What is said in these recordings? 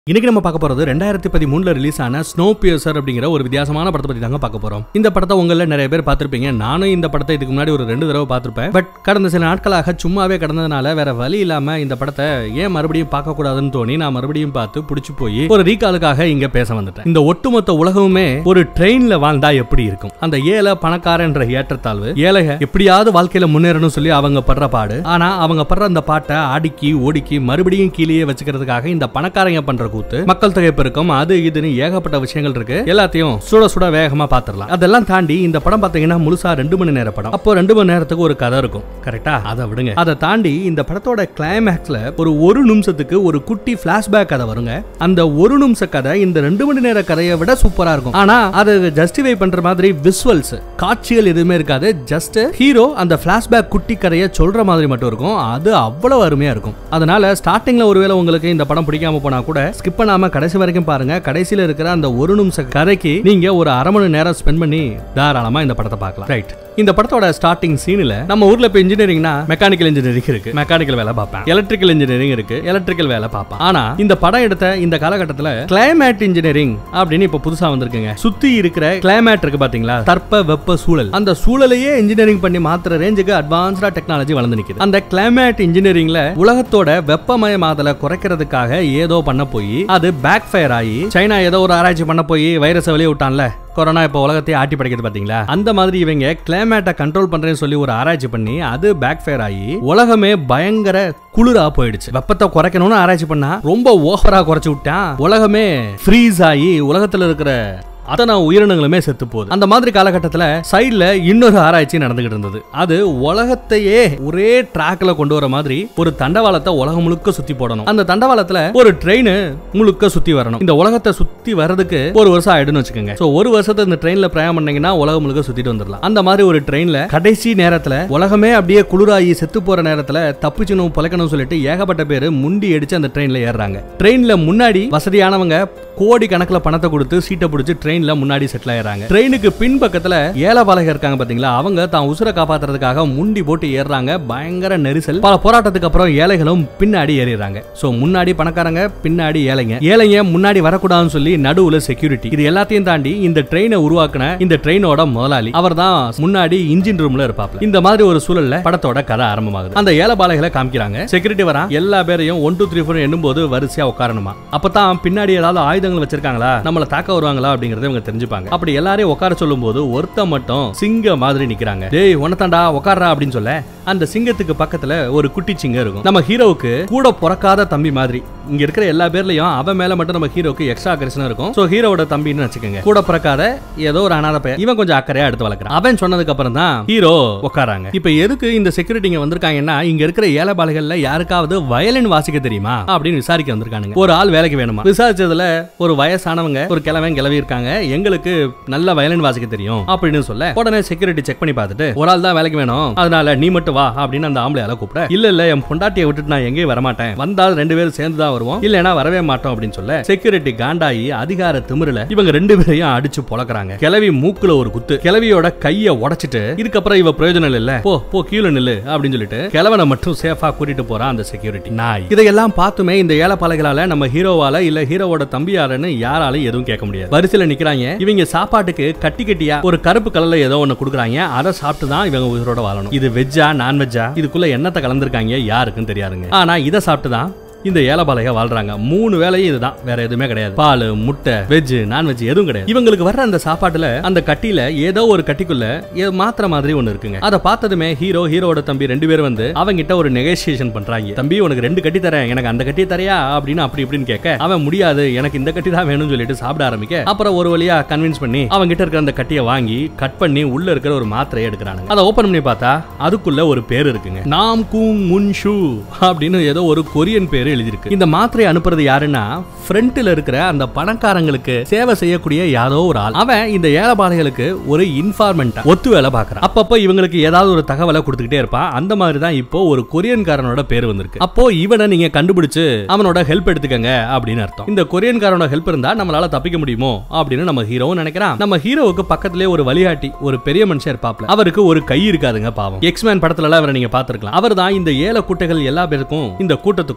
இன்னைக்கு நம்ம பார்க்க போறது ரெண்டாயிரத்தி பதிமூணுல ரிலீஸ் ஆன ஸ்னோ பியர்சர் அப்படிங்கிற ஒரு வித்தியாசமான படத்தை பத்தி தாங்க பார்க்க போறோம் இந்த படத்தை உங்கள நிறைய பேர் பார்த்திருப்பீங்க நானும் இந்த படத்தை இதுக்கு முன்னாடி ஒரு ரெண்டு தடவை பார்த்திருப்பேன் பட் கடந்த சில நாட்களாக சும்மாவே கடந்ததுனால வேற வழி இல்லாம இந்த படத்தை ஏன் மறுபடியும் பார்க்க கூடாதுன்னு தோணி நான் மறுபடியும் பார்த்து பிடிச்சு போய் ஒரு ரீகாலுக்காக இங்க பேச வந்துட்டேன் இந்த ஒட்டுமொத்த உலகமுமே ஒரு ட்ரெயின்ல வாழ்ந்தா எப்படி இருக்கும் அந்த ஏழை பணக்காரன்ற ஏற்றத்தாழ்வு ஏழைக எப்படியாவது வாழ்க்கையில முன்னேறணும் சொல்லி அவங்க படுற பாடு ஆனா அவங்க படுற அந்த பாட்டை ஆடிக்கி ஓடிக்கி மறுபடியும் கீழேயே வச்சுக்கிறதுக்காக இந்த பணக்காரங்க பண்ற கூத்து மக்கள் தொகை பெருக்கம் அது இதுன்னு ஏகப்பட்ட விஷயங்கள் இருக்கு எல்லாத்தையும் சுட சுட வேகமா பாத்துரலாம் அதெல்லாம் தாண்டி இந்த படம் பாத்தீங்கன்னா முழுசா ரெண்டு மணி நேர படம் அப்போ ரெண்டு மணி நேரத்துக்கு ஒரு கதை இருக்கும் கரெக்டா அதை விடுங்க அதை தாண்டி இந்த படத்தோட கிளைமேக்ஸ்ல ஒரு ஒரு நிமிஷத்துக்கு ஒரு குட்டி பிளாஷ்பேக் கதை வருங்க அந்த ஒரு நிமிஷ கதை இந்த ரெண்டு மணி நேர கதையை விட சூப்பரா இருக்கும் ஆனா அது ஜஸ்டிஃபை பண்ற மாதிரி விசுவல்ஸ் காட்சிகள் எதுவுமே இருக்காது ஜஸ்ட் ஹீரோ அந்த பிளாஷ்பேக் குட்டி கதையை சொல்ற மாதிரி மட்டும் இருக்கும் அது அவ்வளவு அருமையா இருக்கும் அதனால ஸ்டார்டிங்ல ஒருவேளை உங்களுக்கு இந்த படம் பிடிக்காம போனா கூட ஸ்கிப் பண்ணாம கடைசி வரைக்கும் பாருங்க கடைசியில இருக்கிற அந்த ஒரு நிமிஷ கதைக்கு நீங்க ஒரு அரை மணி நேரம் ஸ்பெண்ட் பண்ணி தாராளமா இந்த படத்தை பார்க்கலாம் ரைட் இந்த படத்தோட ஸ்டார்டிங் சீன்ல நம்ம ஊர்ல இப்ப இன்ஜினியரிங்னா மெக்கானிக்கல் இன்ஜினியரிங் இருக்கு மெக்கானிக்கல் வேலை பார்ப்பேன் எலக்ட்ரிக்கல் இன்ஜினியரிங் இருக்கு எலக்ட்ரிக்கல் வேலை பார்ப்பேன் ஆனா இந்த படம் எடுத்த இந்த காலகட்டத்துல கிளைமேட் இன்ஜினியரிங் அப்படின்னு இப்ப புதுசா வந்திருக்குங்க சுத்தி இருக்கிற கிளைமேட் இருக்கு பாத்தீங்களா தற்ப வெப்ப சூழல் அந்த சூழலையே இன்ஜினியரிங் பண்ணி மாத்துற ரேஞ்சுக்கு அட்வான்ஸ்டா டெக்னாலஜி வளர்ந்து நிக்குது அந்த கிளைமேட் இன்ஜினியரிங்ல உலகத்தோட வெப்பமயமாதலை குறைக்கிறதுக்காக ஏதோ பண்ண போய் அது பேக் ஃபயர் ஆகி சைனா ஏதோ ஒரு ஆராய்ச்சி பண்ண போய் வைரஸை வெளியே விட்டான்ல கொரோனா இப்போ உலகத்தையே ஆட்டி படைக்குது பாத்தீங்களா அந்த மாதிரி இவங்க கிளைமேட்டை கண்ட்ரோல் பண்றேன்னு சொல்லி ஒரு ஆராய்ச்சி பண்ணி அது பேக் ஃபயர் ஆகி உலகமே பயங்கர குளிரா போயிடுச்சு வெப்பத்தை குறைக்கணும்னு ஆராய்ச்சி பண்ணா ரொம்ப ஓவரா குறைச்சு விட்டான் உலகமே ஃப்ரீஸ் ஆகி உலகத்துல இருக்கிற அத்தனை உயிரினங்களுமே செத்து போகுது அந்த மாதிரி காலகட்டத்தில் சைடில் இன்னொரு ஆராய்ச்சி நடந்துகிட்டு இருந்தது அது உலகத்தையே ஒரே ட்ராக்ல கொண்டு வர மாதிரி ஒரு தண்டவாளத்தை உலகம் முழுக்க சுத்தி போடணும் அந்த தண்டவாளத்துல ஒரு ட்ரெயின் முழுக்க சுத்தி வரணும் இந்த உலகத்தை சுத்தி வர்றதுக்கு ஒரு வருஷம் ஆயிடும்னு வச்சுக்கோங்க சோ ஒரு வருஷத்தை இந்த ட்ரெயின்ல பிரயாணம் பண்ணீங்கன்னா உலகம் முழுக்க சுத்திட்டு வந்துடலாம் அந்த மாதிரி ஒரு ட்ரெயின்ல கடைசி நேரத்துல உலகமே அப்படியே குளிராகி செத்து போற நேரத்துல தப்பிச்சணும் பொழைக்கணும் சொல்லிட்டு ஏகப்பட்ட பேர் முண்டி அடிச்சு அந்த ட்ரெயின்ல ஏறுறாங்க ட்ரெயின்ல முன்னாடி வசதியானவங்க கோடி கணக்குல பணத்தை கொடுத்து சீட்டை பிடிச்சி ட்ரெயின்ல முன்னாடி செட்டில் ஆயிடுறாங்க ட்ரெயினுக்கு பின் பக்கத்துல ஏலபாலகர் இருக்காங்க பாத்தீங்களா அவங்க தான் உசுரை காப்பாத்துறதுக்காக முண்டி போட்டு ஏறுறாங்க பயங்கர நெரிசல் பல போராட்டத்துக்கு அப்புறம் ஏழைகளும் பின்னாடி ஏறிடுறாங்க சோ முன்னாடி பணக்காரங்க பின்னாடி ஏழைங்க ஏழைங்க முன்னாடி வரக்கூடாதுன்னு சொல்லி நடுவுல செக்யூரிட்டி இது எல்லாத்தையும் தாண்டி இந்த ட்ரெயினை உருவாக்குன இந்த ட்ரெயினோட முதலாளி அவர் தான் முன்னாடி இன்ஜின் ரூம்ல இருப்பாப்ல இந்த மாதிரி ஒரு சூழல்ல படத்தோட கதை ஆரம்பமாகுது அந்த ஏலபாலைகளை காமிக்கிறாங்க செக்யூரிட்டி வரா எல்லா பேரையும் ஒன் டூ த்ரீ ஃபோர் எண்ணும் போது வரிசையா உட்காரணுமா அப்பதான் பின்னாடி ஏதாவது ஆயுதங்கள் வச்சிருக்காங்களா நம்மள தாக்க வருவாங்களா அப்படிங்கறத இவங்க தெரிஞ்சுப்பாங்க அப்படி எல்லாரையும் உட்கார சொல்லும் போது ஒருத்த மட்டும் சிங்க மாதிரி நிக்கிறாங்க டேய் உனத்தாண்டா உட்காரா அப்படின்னு சொல்ல அந்த சிங்கத்துக்கு பக்கத்துல ஒரு குட்டி சிங்கம் இருக்கும் நம்ம ஹீரோவுக்கு கூட பிறக்காத தம்பி மாதிரி இங்க இருக்கிற எல்லா பேர்லயும் அவன் மேல மட்டும் நம்ம ஹீரோக்கு எக்ஸ்ட்ரா அக்கரேஷன் இருக்கும் சோ ஹீரோவோட தம்பின்னு வச்சுக்கோங்க கூட பிறக்காத ஏதோ ஒரு அனாத பையன் இவன் கொஞ்சம் அக்கறையா எடுத்து வளர்க்குறான் அவன் சொன்னதுக்கு அப்புறம் தான் ஹீரோ உட்காராங்க இப்ப எதுக்கு இந்த செக்யூரிட்டிங்க வந்திருக்காங்கன்னா இங்க இருக்கிற ஏழைபாளைகள்ல யாருக்காவது வயலின் வாசிக்க தெரியுமா அப்படின்னு விசாரிக்க வந்திருக்கானுங்க ஒரு ஆள் வேலைக்கு வேணுமா விசாரிச்சதுல ஒரு வயசானவங்க ஒரு கிழவன் கிளவி இருக்காங்க எங்களுக்கு நல்ல வயலின் வாசிக்க தெரியும் அப்படின்னு சொல்ல உடனே செக்யூரிட்டி செக் பண்ணி பார்த்துட்டு ஒரு ஆள் தான் வேலைக்கு வேணும் அதனால நீ மட்டும் வா அப்படின்னு அந்த ஆம்பளையால கூப்பிட இல்ல இல்ல என் பொண்டாட்டியை விட்டுட்டு நான் எங்கேயும் வரமாட்டேன் வந்தால் ரெண்டு பேரும் சேர்ந்து தான் வருவோம் இல்லைன்னா வரவே மாட்டோம் அப்படின்னு சொல்ல செக்யூரிட்டி காண்டாயி அதிகார திமிருல இவங்க ரெண்டு பேரையும் அடிச்சு பொளக்குறாங்க கிளவி மூக்குல ஒரு குத்து கிளவியோட கைய உடைச்சிட்டு இதுக்கப்புறம் இவ பிரயோஜனம் இல்ல போ போ கீழே நில்லு அப்படின்னு சொல்லிட்டு கிழவனை மட்டும் சேஃபா கூட்டிட்டு போறான் அந்த செக்யூரிட்டி நாய் இதையெல்லாம் பார்த்துமே இந்த ஏழப்பாளைகளால நம்ம ஹீரோவால இல்ல ஹீரோவோட தம்பியாரன்னு யாராலையும் எதுவும் கேட்க முடியாது வரிசையில நிக்கிறாங்க இவங்க சாப்பாட்டுக்கு கட்டி கட்டியா ஒரு கருப்பு கலர்ல ஏதோ ஒண்ணு கொடுக்குறாங்க அதை சாப்பிட்டு தான் இவங்க உயிரோட வாழணும் இது வெஜ்ஜா நான்வெஜ்ஜா இதுக்குள்ள என்னத்தை கலந்துருக்காங்க யாருக்கும் தெரியாதுங்க ஆனா இதை சாப்பிட்டு தான் இந்த ஏலபாளைய வாழ்றாங்க மூணு வேலையும் இதுதான் வேற எதுவுமே கிடையாது பால் முட்டை வெஜ் நான்வெஜ் எதுவும் கிடையாது இவங்களுக்கு வர்ற அந்த சாப்பாட்டுல அந்த கட்டியில ஏதோ ஒரு கட்டிக்குள்ள ஏ- மாத்திர மாதிரி ஒண்ணு இருக்குங்க அதை பார்த்ததுமே ஹீரோ ஹீரோட தம்பி ரெண்டு பேரும் வந்து அவங்கிட்ட ஒரு நெகோசியேஷன் பண்றாங்க தம்பி உனக்கு ரெண்டு கட்டி தரேன் எனக்கு அந்த கட்டி தரையா அப்படின்னு அப்படி இப்படின்னு கேட்க அவன் முடியாது எனக்கு இந்த கட்டி தான் வேணும்னு சொல்லிட்டு சாப்பிட ஆரம்பிக்க அப்புறம் ஒரு வழியா கன்வின்ஸ் பண்ணி அவங்க கிட்ட இருக்கிற அந்த கட்டியை வாங்கி கட் பண்ணி உள்ள இருக்கிற ஒரு மாத்திரையை எடுக்கிறானுங்க அதை ஓபன் பண்ணி பார்த்தா அதுக்குள்ள ஒரு பேர் இருக்குங்க நாம் கூங் முன் ஷூ அப்படின்னு ஏதோ ஒரு கொரியன் பேர் எழுதியிருக்கு இந்த மாத்திரை அனுப்புறது யாருன்னா ஃப்ரண்ட்ல இருக்கிற அந்த பணக்காரங்களுக்கு சேவை செய்யக்கூடிய யாரோ ஒரு ஆள் அவன் இந்த ஏழைபாளைகளுக்கு ஒரு இன்ஃபார்மெண்டா ஒத்து வேலை பார்க்கறான் அப்பப்போ இவங்களுக்கு ஏதாவது ஒரு தகவலை கொடுத்துக்கிட்டே இருப்பான் அந்த மாதிரி தான் இப்போ ஒரு கொரியன்காரனோட பேர் வந்திருக்கு அப்போ இவனை நீங்க கண்டுபிடிச்சு அவனோட ஹெல்ப் எடுத்துக்கங்க அப்படின்னு அர்த்தம் இந்த கொரியன்காரனோட ஹெல்ப் இருந்தா நம்மளால தப்பிக்க முடியுமோ அப்படின்னு நம்ம ஹீரோவும் நினைக்கிறான் நம்ம ஹீரோவுக்கு பக்கத்திலே ஒரு வழிகாட்டி ஒரு பெரிய மனுஷன் இருப்பாப்ல அவருக்கு ஒரு கை இருக்காதுங்க பாவம் எக்ஸ்மேன் படத்துல எல்லாம் அவரை நீங்க பாத்துருக்கலாம் அவர் தான் இந்த ஏழை கூட்டைகள் எல்லா பேருக்கும் இந்த கூட்டத்துக்கும் தலைவர்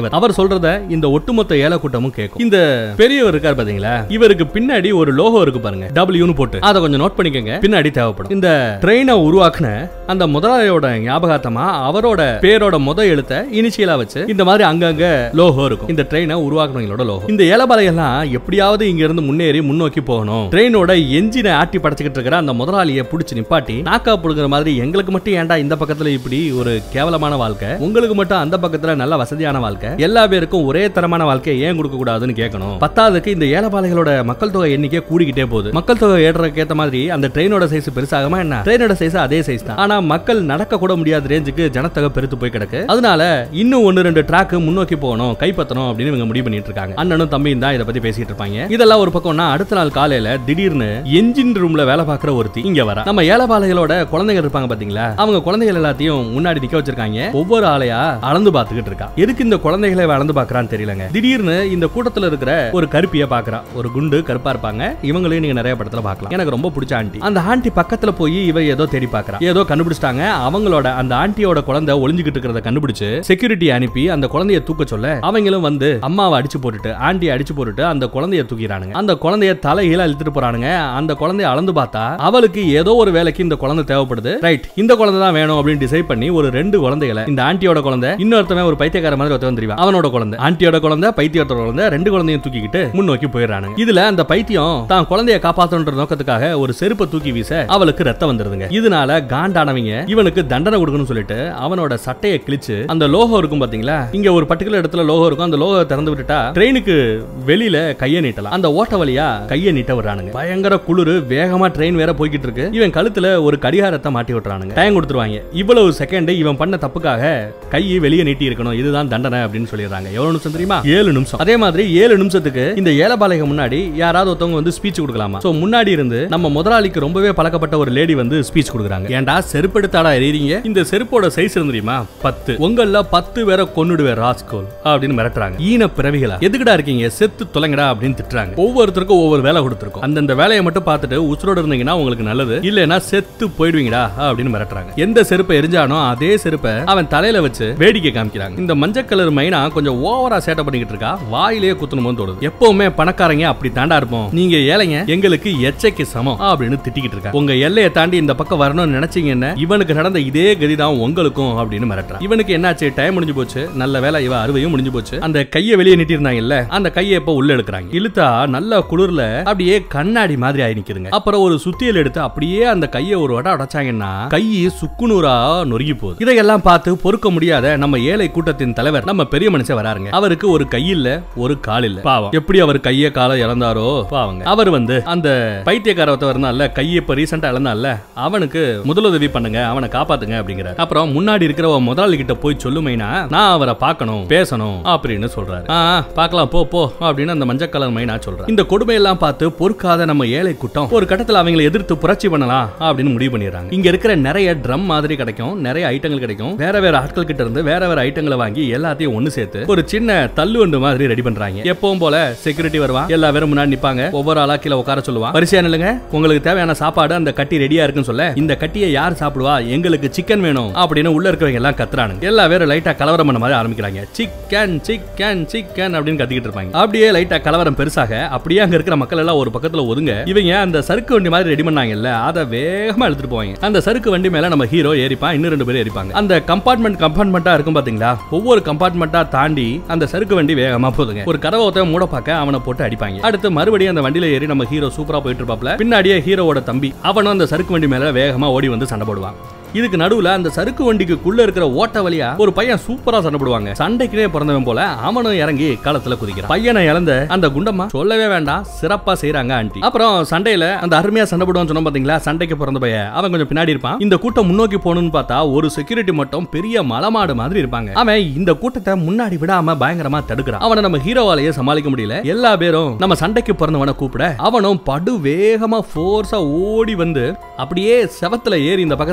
தலைவர் அவர் சொல்றத இந்த ஒட்டுமொத்த ஏல கூட்டமும் கேட்கும் இந்த பெரியவர் இருக்கார் பாத்தீங்களா இவருக்கு பின்னாடி ஒரு லோகோ இருக்கு பாருங்க டபிள்யூன்னு போட்டு அதை கொஞ்சம் நோட் பண்ணிக்கங்க பின்னாடி தேவைப்படும் இந்த ட்ரெயினை உருவாக்குன அந்த முதலாளியோட ஞாபகார்த்தமா அவரோட பேரோட முத எழுத்த இனிஷியலா வச்சு இந்த மாதிரி அங்கங்க லோகோ இருக்கும் இந்த ட்ரெயினை உருவாக்குனவங்களோட லோகோ இந்த ஏலபாலை எல்லாம் எப்படியாவது இங்க இருந்து முன்னேறி முன்னோக்கி போகணும் ட்ரெயினோட என்ஜினை ஆட்டி படைச்சுக்கிட்டு இருக்கிற அந்த முதலாளியை புடிச்சு நிப்பாட்டி நாக்கா புடுங்குற மாதிரி எங்களுக்கு மட்டும் ஏன்டா இந்த பக்கத்துல இப்படி ஒரு கேவலமான வாழ்க்கை உங்களுக்கு மட்டும் அந்த பக்கத்துல நல்ல வசதியான வாழ்க்கை எல்லா பேருக்கும் ஒரே தரமான வாழ்க்கையை ஏன் கொடுக்க கூடாதுன்னு கேட்கணும் பத்தாவதுக்கு இந்த ஏலபாலைகளோட மக்கள் தொகை எண்ணிக்கை கூடிக்கிட்டே போகுது மக்கள் தொகை ஏற்றதுக்கு ஏத்த மாதிரி அந்த ட்ரெயினோட சைஸ் பெருசாகுமா என்ன ட்ரெயினோட சைஸ் அதே சைஸ் தான் ஆனா மக்கள் நடக்க கூட முடியாத ரேஞ்சுக்கு ஜனத்தொகை பெருத்து போய் கிடக்கு அதனால இன்னும் ஒன்னு ரெண்டு ட்ராக் முன்னோக்கி போகணும் கைப்பற்றணும் அப்படின்னு இவங்க முடிவு பண்ணிட்டு இருக்காங்க அண்ணனும் தம்பியும் தான் இதை பத்தி பேசிட்டு இருப்பாங்க இதெல்லாம் ஒரு பக்கம்னா அடுத்த நாள் காலையில திடீர்னு என்ஜின் ரூம்ல வேலை பார்க்குற ஒருத்தி இங்க வர நம்ம ஏலபாலைகளோட குழந்தைங்க இருப்பாங்க பாத்தீங்களா அவங்க குழந்தைகள் எல்லாத்தையும் முன்னாடி நிக்க வச்சிருக்காங்க ஒவ்வொரு ஆளையா அளந்து பார்த்துக்கிட்டு இருக்கா எதுக்கு இந்த குழந்தைகளை இவ அளந்து பாக்குறான்னு தெரியலங்க திடீர்னு இந்த கூட்டத்துல இருக்கிற ஒரு கருப்பிய பாக்குறா ஒரு குண்டு கருப்பா இருப்பாங்க இவங்களையும் நீங்க நிறைய படத்துல பார்க்கலாம் எனக்கு ரொம்ப பிடிச்ச ஆண்டி அந்த ஆண்டி பக்கத்துல போய் இவ ஏதோ தேடி பாக்குறா ஏதோ கண்டுபிடிச்சிட்டாங்க அவங்களோட அந்த ஆண்டியோட குழந்தை ஒளிஞ்சுக்கிட்டு இருக்கிறத கண்டுபிடிச்சு செக்யூரிட்டி அனுப்பி அந்த குழந்தைய தூக்க சொல்ல அவங்களும் வந்து அம்மாவை அடிச்சு போட்டுட்டு ஆண்டியை அடிச்சு போட்டுட்டு அந்த குழந்தைய தூக்கிறானுங்க அந்த குழந்தைய தலைகீழ இழுத்துட்டு போறானுங்க அந்த குழந்தைய அளந்து பார்த்தா அவளுக்கு ஏதோ ஒரு வேலைக்கு இந்த குழந்தை தேவைப்படுது ரைட் இந்த குழந்தை தான் வேணும் அப்படின்னு டிசைட் பண்ணி ஒரு ரெண்டு குழந்தைகளை இந்த ஆண்டியோட குழந்தை இன்னொருத்தவன் ஒரு பைத்தியக்கார மாதிரி ஒருத்தவன் தெரியும் அவனோட குழந்தை ஆண்டியோட குழந்தை பைத்தியோட குழந்தை ரெண்டு குழந்தையும் தூக்கிக்கிட்டு முன்னோக்கி போயிடுறானுங்க இதுல அந்த பைத்தியம் தான் குழந்தைய காப்பாத்தணுன்ற நோக்கத்துக்காக ஒரு செருப்பை தூக்கி வீச அவளுக்கு ரத்தம் வந்துருதுங்க இதனால காண்டானவங்க இவனுக்கு தண்டனை கொடுக்கணும்னு சொல்லிட்டு அவனோட சட்டையை கிழிச்சு அந்த லோகோ இருக்கும் பாத்தீங்களா இங்க ஒரு பர்டிகுலர் இடத்துல லோகோ இருக்கும் அந்த லோகோ திறந்து விட்டுட்டா ட்ரெயினுக்கு வெளியில கையை நீட்டலாம் அந்த ஓட்ட வழியா கையை நீட்ட விடுறானுங்க பயங்கர குளிரு வேகமா ட்ரெயின் வேற போய்கிட்டு இருக்கு இவன் கழுத்துல ஒரு கடிகாரத்தை மாட்டி விட்டுறானுங்க டைம் கொடுத்துருவாங்க இவ்வளவு செகண்ட் இவன் பண்ண தப்புக்காக கை வெளியே நீட்டி இருக்கணும் இதுதான் தண்டனை அப்படின்னு சொல்லிடுறாங்க எவ்வளவு நிமிஷம் தெரியுமா ஏழு நிமிஷம் அதே மாதிரி ஏழு நிமிஷத்துக்கு இந்த ஏலபாளைக முன்னாடி யாராவது ஒருத்தவங்க வந்து ஸ்பீச் கொடுக்கலாமா சோ முன்னாடி இருந்து நம்ம முதலாளிக்கு ரொம்பவே பழக்கப்பட்ட ஒரு லேடி வந்து ஸ்பீச் கொடுக்குறாங்க ஏன்டா செருப்படுத்தாடா எறீங்க இந்த செருப்போட சைஸ் இருந்து தெரியுமா பத்து உங்கள பத்து பேரை கொன்னுடுவே ராஸ்கோல் அப்படின்னு மிரட்டுறாங்க ஈன பிறவிகளா எதுக்குடா இருக்கீங்க செத்து தொலைங்கடா அப்படின்னு திட்டுறாங்க ஒவ்வொருத்தருக்கும் ஒவ்வொரு வேலை கொடுத்துருக்கோம் அந்தந்த வேலையை மட்டும் பார்த்துட்டு உசுரோட இருந்தீங்கன்னா உங்களுக்கு நல்லது இல்லைன்னா செத்து போயிடுவீங்கடா அப்படின்னு மிரட்டுறாங்க எந்த செருப்பை எரிஞ்சானோ அதே செருப்பை அவன் தலையில வச்சு வேடிக்கை காமிக்கிறாங்க இந்த மஞ்சள் கலர் மைனா கொஞ்சம் ஓவரா சேட்டை பண்ணிக்கிட்டு இருக்கா வாயிலேயே குத்தணுமோ தோணுது எப்பவுமே பணக்காரங்க அப்படி தாண்டா இருப்போம் நீங்க ஏழைங்க எங்களுக்கு எச்சைக்கு சமம் அப்படின்னு திட்டிக்கிட்டு இருக்கா உங்க எல்லையை தாண்டி இந்த பக்கம் வரணும்னு நினைச்சீங்கன்னா இவனுக்கு நடந்த இதே கதிதான் உங்களுக்கும் அப்படின்னு மிரட்டுறான் இவனுக்கு என்னாச்சு டைம் முடிஞ்சு போச்சு நல்ல வேலை இவ அறுவையும் முடிஞ்சு போச்சு அந்த கையை வெளியே நீட்டிருந்தாங்கல்ல அந்த கையை இப்ப உள்ள எடுக்கிறாங்க இழுத்தா நல்ல குளிர்ல அப்படியே கண்ணாடி மாதிரி ஆகி நிக்குதுங்க அப்புறம் ஒரு சுத்தியல் எடுத்து அப்படியே அந்த கையை ஒரு வட உடைச்சாங்கன்னா கை சுக்குநூறா நொறுங்கி போகுது இதையெல்லாம் பார்த்து பொறுக்க முடியாத நம்ம ஏழை கூட்டத்தின் தலைவர் நம்ம பெரிய மனுஷன் வராருங்க அவருக்கு ஒரு கை இல்ல ஒரு கால் இல்ல பாவம் எப்படி அவர் கைய காலை இழந்தாரோ பாவங்க அவர் வந்து அந்த பைத்தியக்காரத்தை இருந்தால கையை இப்ப ரீசெண்டா இழந்தால அவனுக்கு முதலுதவி பண்ணுங்க அவனை காப்பாத்துங்க அப்படிங்கிறார் அப்புறம் முன்னாடி இருக்கிற ஒரு முதலாளி கிட்ட போய் சொல்லுமைனா நான் அவரை பார்க்கணும் பேசணும் அப்படின்னு சொல்றாரு ஆ ஆ, பார்க்கலாம் போ போ அப்படின்னு அந்த மஞ்சள் கலர் மைனா சொல்றாரு இந்த கொடுமையெல்லாம் பார்த்து பொறுக்காத நம்ம ஏழை கூட்டம் ஒரு கட்டத்துல அவங்களை எதிர்த்து புரட்சி பண்ணலாம் அப்படின்னு முடிவு பண்ணிடுறாங்க இங்க இருக்கிற நிறைய ட்ரம் மாதிரி கிடைக்கும் நிறைய ஐட்டங்கள் கிடைக்கும் வேற வேற ஆட்கள் கிட்ட இருந்து வேற வேற ஐட்டங்களை வாங்கி எல்லாத்தையும் ஒண்ணு சேர்த்து ஒரு சின்ன தள்ளுவண்டு மாதிரி ரெடி பண்றாங்க எப்பவும் போல செக்யூரிட்டி வருவான் எல்லா பேரும் முன்னாடி நிப்பாங்க ஒவ்வொரு ஆளா கீழே உட்கார சொல்லுவான் வரிசையா நில்லுங்க உங்களுக்கு தேவையான சாப்பாடு அந்த கட்டி ரெடியா இருக்குன்னு சொல்ல இந்த கட்டியை யார் சாப்பிடுவா எங்களுக்கு சிக்கன் வேணும் அப்படின்னு உள்ள இருக்கிறவங்க எல்லாம் கத்துறானுங்க எல்லா பேரும் லைட்டா கலவரம் பண்ண மாதிரி ஆரம்பிக்கிறாங்க சிக்கன் சிக்கன் சிக்கன் அப்படின்னு கத்திக்கிட்டு இருப்பாங்க அப்படியே லைட்டா கலவரம் பெருசாக அப்படியே அங்க இருக்கிற மக்கள் எல்லாம் ஒரு பக்கத்துல ஒதுங்க இவங்க அந்த சறுக்கு வண்டி மாதிரி ரெடி பண்ணாங்கல்ல அதை வேகமா எடுத்துட்டு போவாங்க அந்த சறுக்கு வண்டி மேல நம்ம ஹீரோ ஏறிப்பான் இன்னும் ரெண்டு பேரும் ஏறிப்பாங்க அந்த கம்பார்ட்மெண்ட் கம்பார்ட்மெண்டா இருக்கும் பாத்தீங்களா ஒவ்வொரு கம்பார்ட்மெண்டா தாண்டி அந்த சறுக்கு வண்டி வேகமா போகுதுங்க ஒரு கதவை ஒருத்தன் மூட பார்க்க அவனை போட்டு அடிப்பாங்க அடுத்து மறுபடியும் அந்த வண்டியில ஏறி நம்ம ஹீரோ சூப்பரா போயிட்டு இருப்பாப்ல பின்னாடியே ஹீரோவோட தம்பி அவனும் அந்த சறுக்கு வண்டி மேல வேகமா ஓடி வந்து சண்டை போடுவான் இதுக்கு நடுவுல அந்த சறுக்கு வண்டிக்குள்ள இருக்கிற ஓட்ட வழியா ஒரு பையன் சூப்பரா சண்டை போடுவாங்க சண்டைக்குனே பிறந்தவன் போல அவனும் இறங்கி களத்துல குதிக்கிறான் பையனை இழந்த அந்த குண்டம்மா சொல்லவே வேண்டாம் சிறப்பா செய்றாங்க ஆண்டி அப்புறம் சண்டையில அந்த அருமையா சண்டை போடுவான்னு சொன்னோம் பாத்தீங்களா சண்டைக்கு பிறந்த பையன் அவன் கொஞ்சம் பின்னாடி இருப்பான் இந்த கூட்டம் முன்னோக்கி போகணும்னு பார்த்தா ஒரு செக்யூரிட்டி மட்டும் பெரிய மலமாடு மாதிரி இருப்பாங்க அவன் இந்த கூட்டத்தை முன்னாடி விடாம பயங்கரமா தடுக்கிறான் அவனை நம்ம ஹீரோவாலேயே சமாளிக்க முடியல எல்லா பேரும் நம்ம சண்டைக்கு பிறந்தவனை கூப்பிட அவனும் படு வேகமா ஃபோர்ஸா ஓடி வந்து அப்படியே செவத்துல ஏறி இந்த பக்கத்துல வந்து அவன்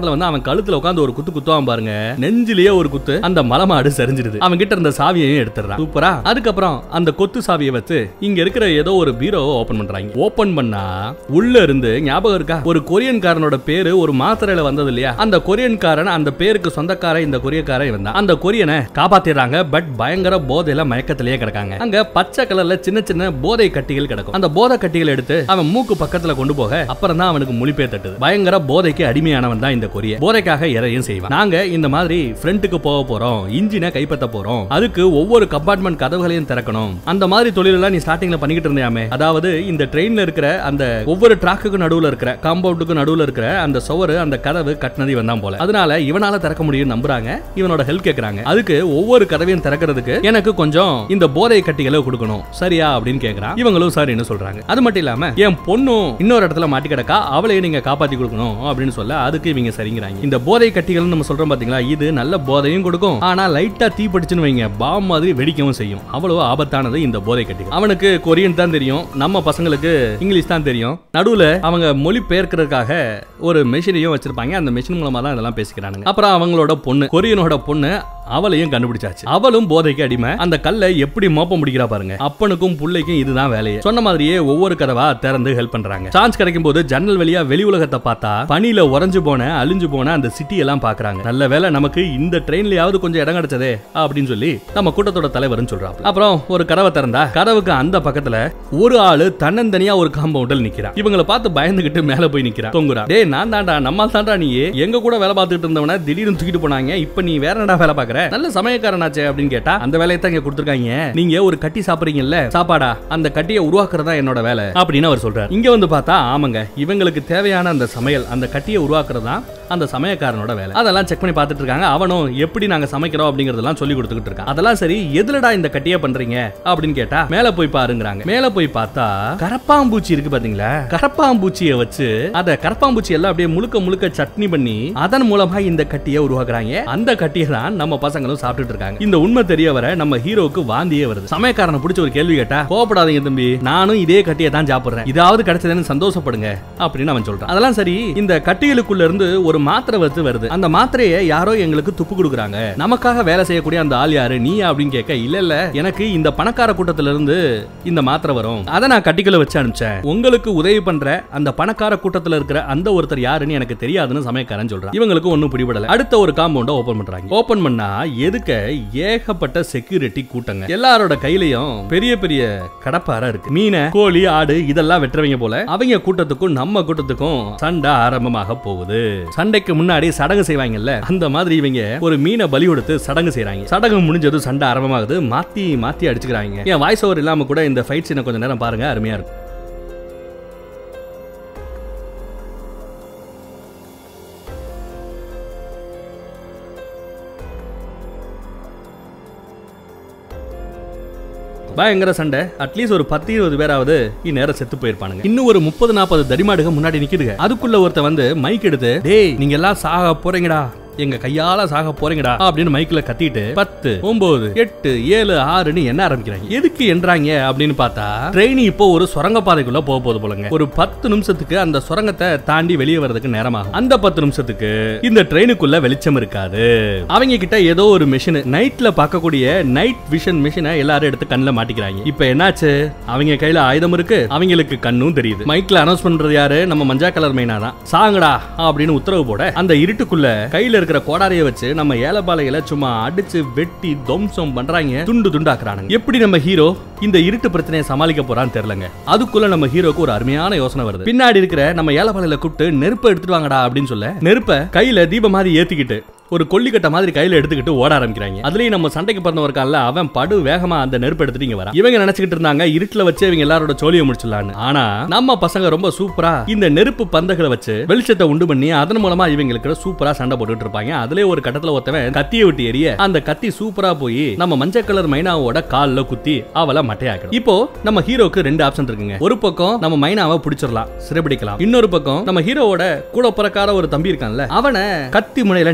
கழுத்துல உட்காந்து ஒரு குத்து குத்துவான் பாருங்க நெஞ்சிலேயே ஒரு குத்து அந்த மலமாடு சரிஞ்சிடுது அவன் கிட்ட இருந்த சாவியையும் எடுத்துறான் சூப்பரா அதுக்கப்புறம் அந்த கொத்து சாவியை வச்சு இங்க இருக்கிற ஏதோ ஒரு பீரோவை ஓபன் பண்றாங்க ஓபன் பண்ணா உள்ள இருந்து ஞாபகம் இருக்கா ஒரு கொரியன்காரனோட பேரு ஒரு மாத்திரையில வந்தது இல்லையா அந்த கொரியன்காரன் அந்த பேருக்கு சொந்தக்காரன் இந்த கொரியக்காரன் இவன் தான் அந்த கொரியனை காப்பாத்திடுறாங்க பட் பயங்கர போதையில மயக்கத்திலேயே கிடக்காங்க அங்க பச்சை கலர்ல சின்ன சின்ன போதை கட்டிகள் கிடக்கும் அந்த போதை கட்டிகள் எடுத்து அவன் மூக்கு பக்கத்துல கொண்டு போக அப்புறம் தான் அவனுக்கு முழிப்பே தட்டுது பயங்கர போதைக்கு அடிமையானவன் தான் இந்த கொரிய போதைக்காக எதையும் செய்வான் நாங்க இந்த மாதிரி ஃப்ரண்ட்டுக்கு போக போறோம் இன்ஜினை கைப்பற்ற போறோம் அதுக்கு ஒவ்வொரு கம்பார்ட்மெண்ட் கதவுகளையும் திறக்கணும் அந்த மாதிரி தொழிலெல்லாம் நீ ஸ்டார்டிங்ல பண்ணிக்கிட்டு இருந்தியாமே அதாவது இந்த ட்ரெயின்ல இருக்கிற அந்த ஒவ்வொரு ட்ராக்குக்கு நடுவுல இருக்கிற காம்பவுண்டுக்கு நடுவுல இருக்கிற அந்த சுவரு அந்த கதவு கட்டினது இவன் தான் போல அதனால இவனால திறக்க முடியும் நம்புறாங்க இவனோட ஹெல்ப் கேக்குறாங்க அதுக்கு ஒவ்வொரு கதவையும் திறக்கிறதுக்கு எனக்கு கொஞ்சம் இந்த போதை கட்டிகளை கொடுக்கணும் சரியா அப்படின்னு கேக்குறான் இவங்களும் சரின்னு சொல்றாங்க அது மட்டும் இல்லாம என் பொண்ணும் இன்னொரு இடத்துல மாட்டி கிடக்கா அவளையும் நீங்க காப்பாத்தி கொடுக்கணும் அப்படின்னு சொல்ல அதுக்கு இவங்க சரிங்கிறாங்க இந்த போதை கட்டிகள் நம்ம சொல்றோம் பாத்தீங்களா இது நல்ல போதையும் கொடுக்கும் ஆனா லைட்டா தீ பிடிச்சுன்னு வைங்க பாம் மாதிரி வெடிக்கவும் செய்யும் அவ்வளவு ஆபத்தானது இந்த போதை கட்டிகள் அவனுக்கு கொரியன் தான் தெரியும் நம்ம பசங்களுக்கு இங்கிலீஷ் தான் தெரியும் நடுவுல அவங்க மொழி பெயர்க்கிறதுக்காக ஒரு மெஷினையும் வச்சிருப்பாங்க அந்த மெஷின் மூலமா தான் இதெல்லாம் பேசிக்கிறானுங்க அப்புறம் அவங்களோட பொண்ணு கொரியனோட பொண்ணு அவளையும் கண்டுபிடிச்சாச்சு அவளும் போதைக்கு அடிமை அந்த கல்லை எப்படி மோப்ப முடிக்கிறா பாருங்க அப்பனுக்கும் புள்ளைக்கும் இதுதான் வேலையே சொன்ன மாதிரியே ஒவ்வொரு கதவா திறந்து ஹெல்ப் பண்றாங்க சான்ஸ் கிடைக்கும் போது ஜன்னல் வழியா வெளி உலகத்தை பார்த்தா பனியில உறைஞ்சு போன அழிஞ்சு போன அந்த சிட்டி எல்லாம் பாக்குறாங்க நல்ல வேளை நமக்கு இந்த ட்ரெயின்லயாவது கொஞ்சம் இடம் கிடைச்சதே அப்படின்னு சொல்லி நம்ம கூட்டத்தோட தலைவர்னு சொல்றாங்க அப்புறம் ஒரு கதவை திறந்தா கதவுக்கு அந்த பக்கத்துல ஒரு ஆளு தன்னந்தனியா ஒரு காம்பவுண்டில் நிக்கிறான் இவங்கள பார்த்து பயந்துகிட்டு மேல போய் நிக்கிறான் தொங்குறான் டேய் நான் தான்டா நம்மால் தான்டா நீ எங்க கூட வேலை பார்த்துட்டு இருந்தவன திடீர்னு தூக்கிட்டு போனாங்க இப்ப நீ வேற என்னடா வேலை பாக்குற நல்ல சமயக்காரனாச்சே அப்படின்னு கேட்டா அந்த வேலையை தான் இங்க கொடுத்துருக்காங்க நீங்க ஒரு கட்டி சாப்பிடுறீங்கல்ல சாப்பாடா அந்த கட்டியை உருவாக்குறதா என்னோட வேலை அப்படின்னு அவர் சொல்றாரு இங்க வந்து பார்த்தா ஆமாங்க இவங்களுக்கு தேவையான அந்த சமையல் அந்த கட்டியை உருவாக்குறது தான் அந்த சமயக்காரனோட வேலை அதெல்லாம் செக் பண்ணி பார்த்துட்டு இருக்காங்க அவனும் எப்படி நாங்க சமைக்கிறோம் அப்படிங்கறதெல்லாம் சொல்லி கொடுத்துக்கிட்டு இருக்கான் அதெல்லாம் சரி எதுலடா இந்த கட்டியை பண்றீங்க அப்படின்னு கேட்டா மேல போய் பாருங்கறாங்க மேல போய் பார்த்தா கரப்பாம்பூச்சி இருக்கு பாத்தீங்களா கரப்பாம்பூச்சியை வச்சு அத கரப்பாம்பூச்சி எல்லாம் அப்படியே முழுக்க முழுக்க சட்னி பண்ணி அதன் மூலமா இந்த கட்டியை உருவாக்குறாங்க அந்த கட்டியை தான் நம்ம பசங்களும் சாப்பிட்டுட்டு இருக்காங்க இந்த உண்மை தெரிய வர நம்ம ஹீரோக்கு வாந்தியே வருது சமயக்காரனை பிடிச்ச ஒரு கேள்வி கேட்டா கோபப்படாதீங்க தம்பி நானும் இதே கட்டியை தான் சாப்பிடுறேன் இதாவது கிடைச்சதுன்னு சந்தோஷப்படுங்க அப்படின்னு அவன் சொல்றான் அதெல்லாம் சரி இந்த கட்டிகளுக்குள்ள இருந்து ஒரு மாத்திரை வந்து வருது அந்த மாத்திரையை யாரோ எங்களுக்கு துப்பு கொடுக்குறாங்க நமக்காக வேலை செய்யக்கூடிய அந்த ஆள் யாரு நீ அப்படின்னு கேட்க இல்ல இல்ல எனக்கு இந்த பணக்கார கூட்டத்துல இருந்து இந்த மாத்திரை வரும் அதை நான் கட்டிக்குள்ள வச்சு அனுப்பிச்சேன் உங்களுக்கு உதவி பண்ற அந்த பணக்கார கூட்டத்துல இருக்கிற அந்த ஒருத்தர் யாருன்னு எனக்கு தெரியாதுன்னு சமயக்காரன் சொல்றான் இவங்களுக்கு ஒண்ணும் பிடிபடல அடுத்த ஒரு காம்பவுண்ட ஓபன் பண்றாங்க ஓபன் பண்ணா எதுக்க ஏகப்பட்ட செக்யூரிட்டி கூட்டங்க எல்லாரோட கையிலயும் பெரிய பெரிய கடப்பார இருக்கு மீனை கோழி ஆடு இதெல்லாம் வெட்டுறவங்க போல அவங்க கூட்டத்துக்கும் நம்ம கூட்டத்துக்கும் சண்டை ஆரம்பமாக போகுது சண்டைக்கு முன்னாடி சடங்கு செய்வாங்கல்ல அந்த மாதிரி இவங்க ஒரு மீனை பலி கொடுத்து சடங்கு செய்றாங்க சடங்கு முடிஞ்சதும் சண்டை ஆரம்பமாகுது மாத்தி மாத்தி அடிச்சுக்கிறாங்க என் வாய்ஸ் ஓவர் இல்லாம கூட இந்த ஃபைட் சீனை கொஞ்ச நேரம் பாருங்க அருமையா இருக்கும் பயங்கர சண்டை அட்லீஸ்ட் ஒரு பத்து இருபது பேராவது இந்நேரம் செத்து போயிருப்பானுங்க இன்னும் ஒரு முப்பது நாற்பது தடிமாடுக முன்னாடி நிக்குதுங்க அதுக்குள்ள ஒருத்த வந்து மைக் எடுத்து டேய் நீங்க எல்லாம் சாக போறீங்கடா எங்க கையால சாக போறீங்கடா அப்படின்னு மைக்ல கத்திட்டு பத்து ஒன்பது எட்டு ஏழு ஆறுன்னு என்ன ஆரம்பிக்கிறாங்க எதுக்கு என்றாங்க அப்படின்னு பார்த்தா ட்ரெயின் இப்போ ஒரு சுரங்க பாதைக்குள்ள போக போகுது போலங்க ஒரு பத்து நிமிஷத்துக்கு அந்த சுரங்கத்தை தாண்டி வெளியே வர்றதுக்கு நேரமாகும் அந்த பத்து நிமிஷத்துக்கு இந்த ட்ரெயினுக்குள்ள வெளிச்சம் இருக்காது அவங்க கிட்ட ஏதோ ஒரு மிஷின் நைட்ல பார்க்கக்கூடிய நைட் விஷன் மிஷினை எல்லாரும் எடுத்து கண்ணுல மாட்டிக்கிறாங்க இப்போ என்னாச்சு அவங்க கையில ஆயுதம் இருக்கு அவங்களுக்கு கண்ணும் தெரியுது மைக்ல அனௌன்ஸ் பண்றது யாரு நம்ம மஞ்சா கலர் மைனா தான் சாங்கடா அப்படின்னு உத்தரவு போட அந்த இருட்டுக்குள்ள கையில இருக்கிற கோடாரிய வச்சு நம்ம ஏலபாலையில சும்மா அடிச்சு வெட்டி துவம்சம் பண்றாங்க துண்டு துண்டாக்குறானுங்க எப்படி நம்ம ஹீரோ இந்த இருட்டு பிரச்சனையை சமாளிக்க போறான்னு தெரியலங்க அதுக்குள்ள நம்ம ஹீரோக்கு ஒரு அருமையான யோசனை வருது பின்னாடி இருக்கிற நம்ம ஏலபாலையில கூப்பிட்டு நெருப்பை எடுத்துட்டு வாங்கடா அப்படின்னு சொல்ல நெருப்பை கையில தீப மாதிரி ஏத்திக்கிட்டு ஒரு கொல்லிக்கட்டை மாதிரி கையில எடுத்துக்கிட்டு ஓட ஆரம்பிக்கிறாங்க அதுலயும் நம்ம சண்டைக்கு பிறந்தவர் இருக்கான்ல அவன் படு வேகமா அந்த நெருப்பு எடுத்துட்டு இங்க வரான் இவங்க நினைச்சுக்கிட்டு இருந்தாங்க இருட்டுல வச்சு இவங்க எல்லாரோட சோழியை முடிச்சிடலான்னு ஆனா நம்ம பசங்க ரொம்ப சூப்பரா இந்த நெருப்பு பந்தகளை வச்சு வெளிச்சத்தை உண்டு பண்ணி அதன் மூலமா இவங்களுக்கு சூப்பரா சண்டை போட்டுட்டு இருப்பாங்க அதுலயே ஒரு கட்டத்துல ஒருத்தவன் கத்தியை விட்டு எரிய அந்த கத்தி சூப்பரா போய் நம்ம மஞ்சள் கலர் மைனாவோட கால்ல குத்தி அவளை மட்டையாக்கணும் இப்போ நம்ம ஹீரோக்கு ரெண்டு ஆப்ஷன் இருக்குங்க ஒரு பக்கம் நம்ம மைனாவை பிடிச்சிடலாம் சிறைபிடிக்கலாம் இன்னொரு பக்கம் நம்ம ஹீரோவோட கூட பிறக்காத ஒரு தம்பி இருக்கான்ல அவனை கத்தி முனையில நிப்பாட்டியிருக்காங்க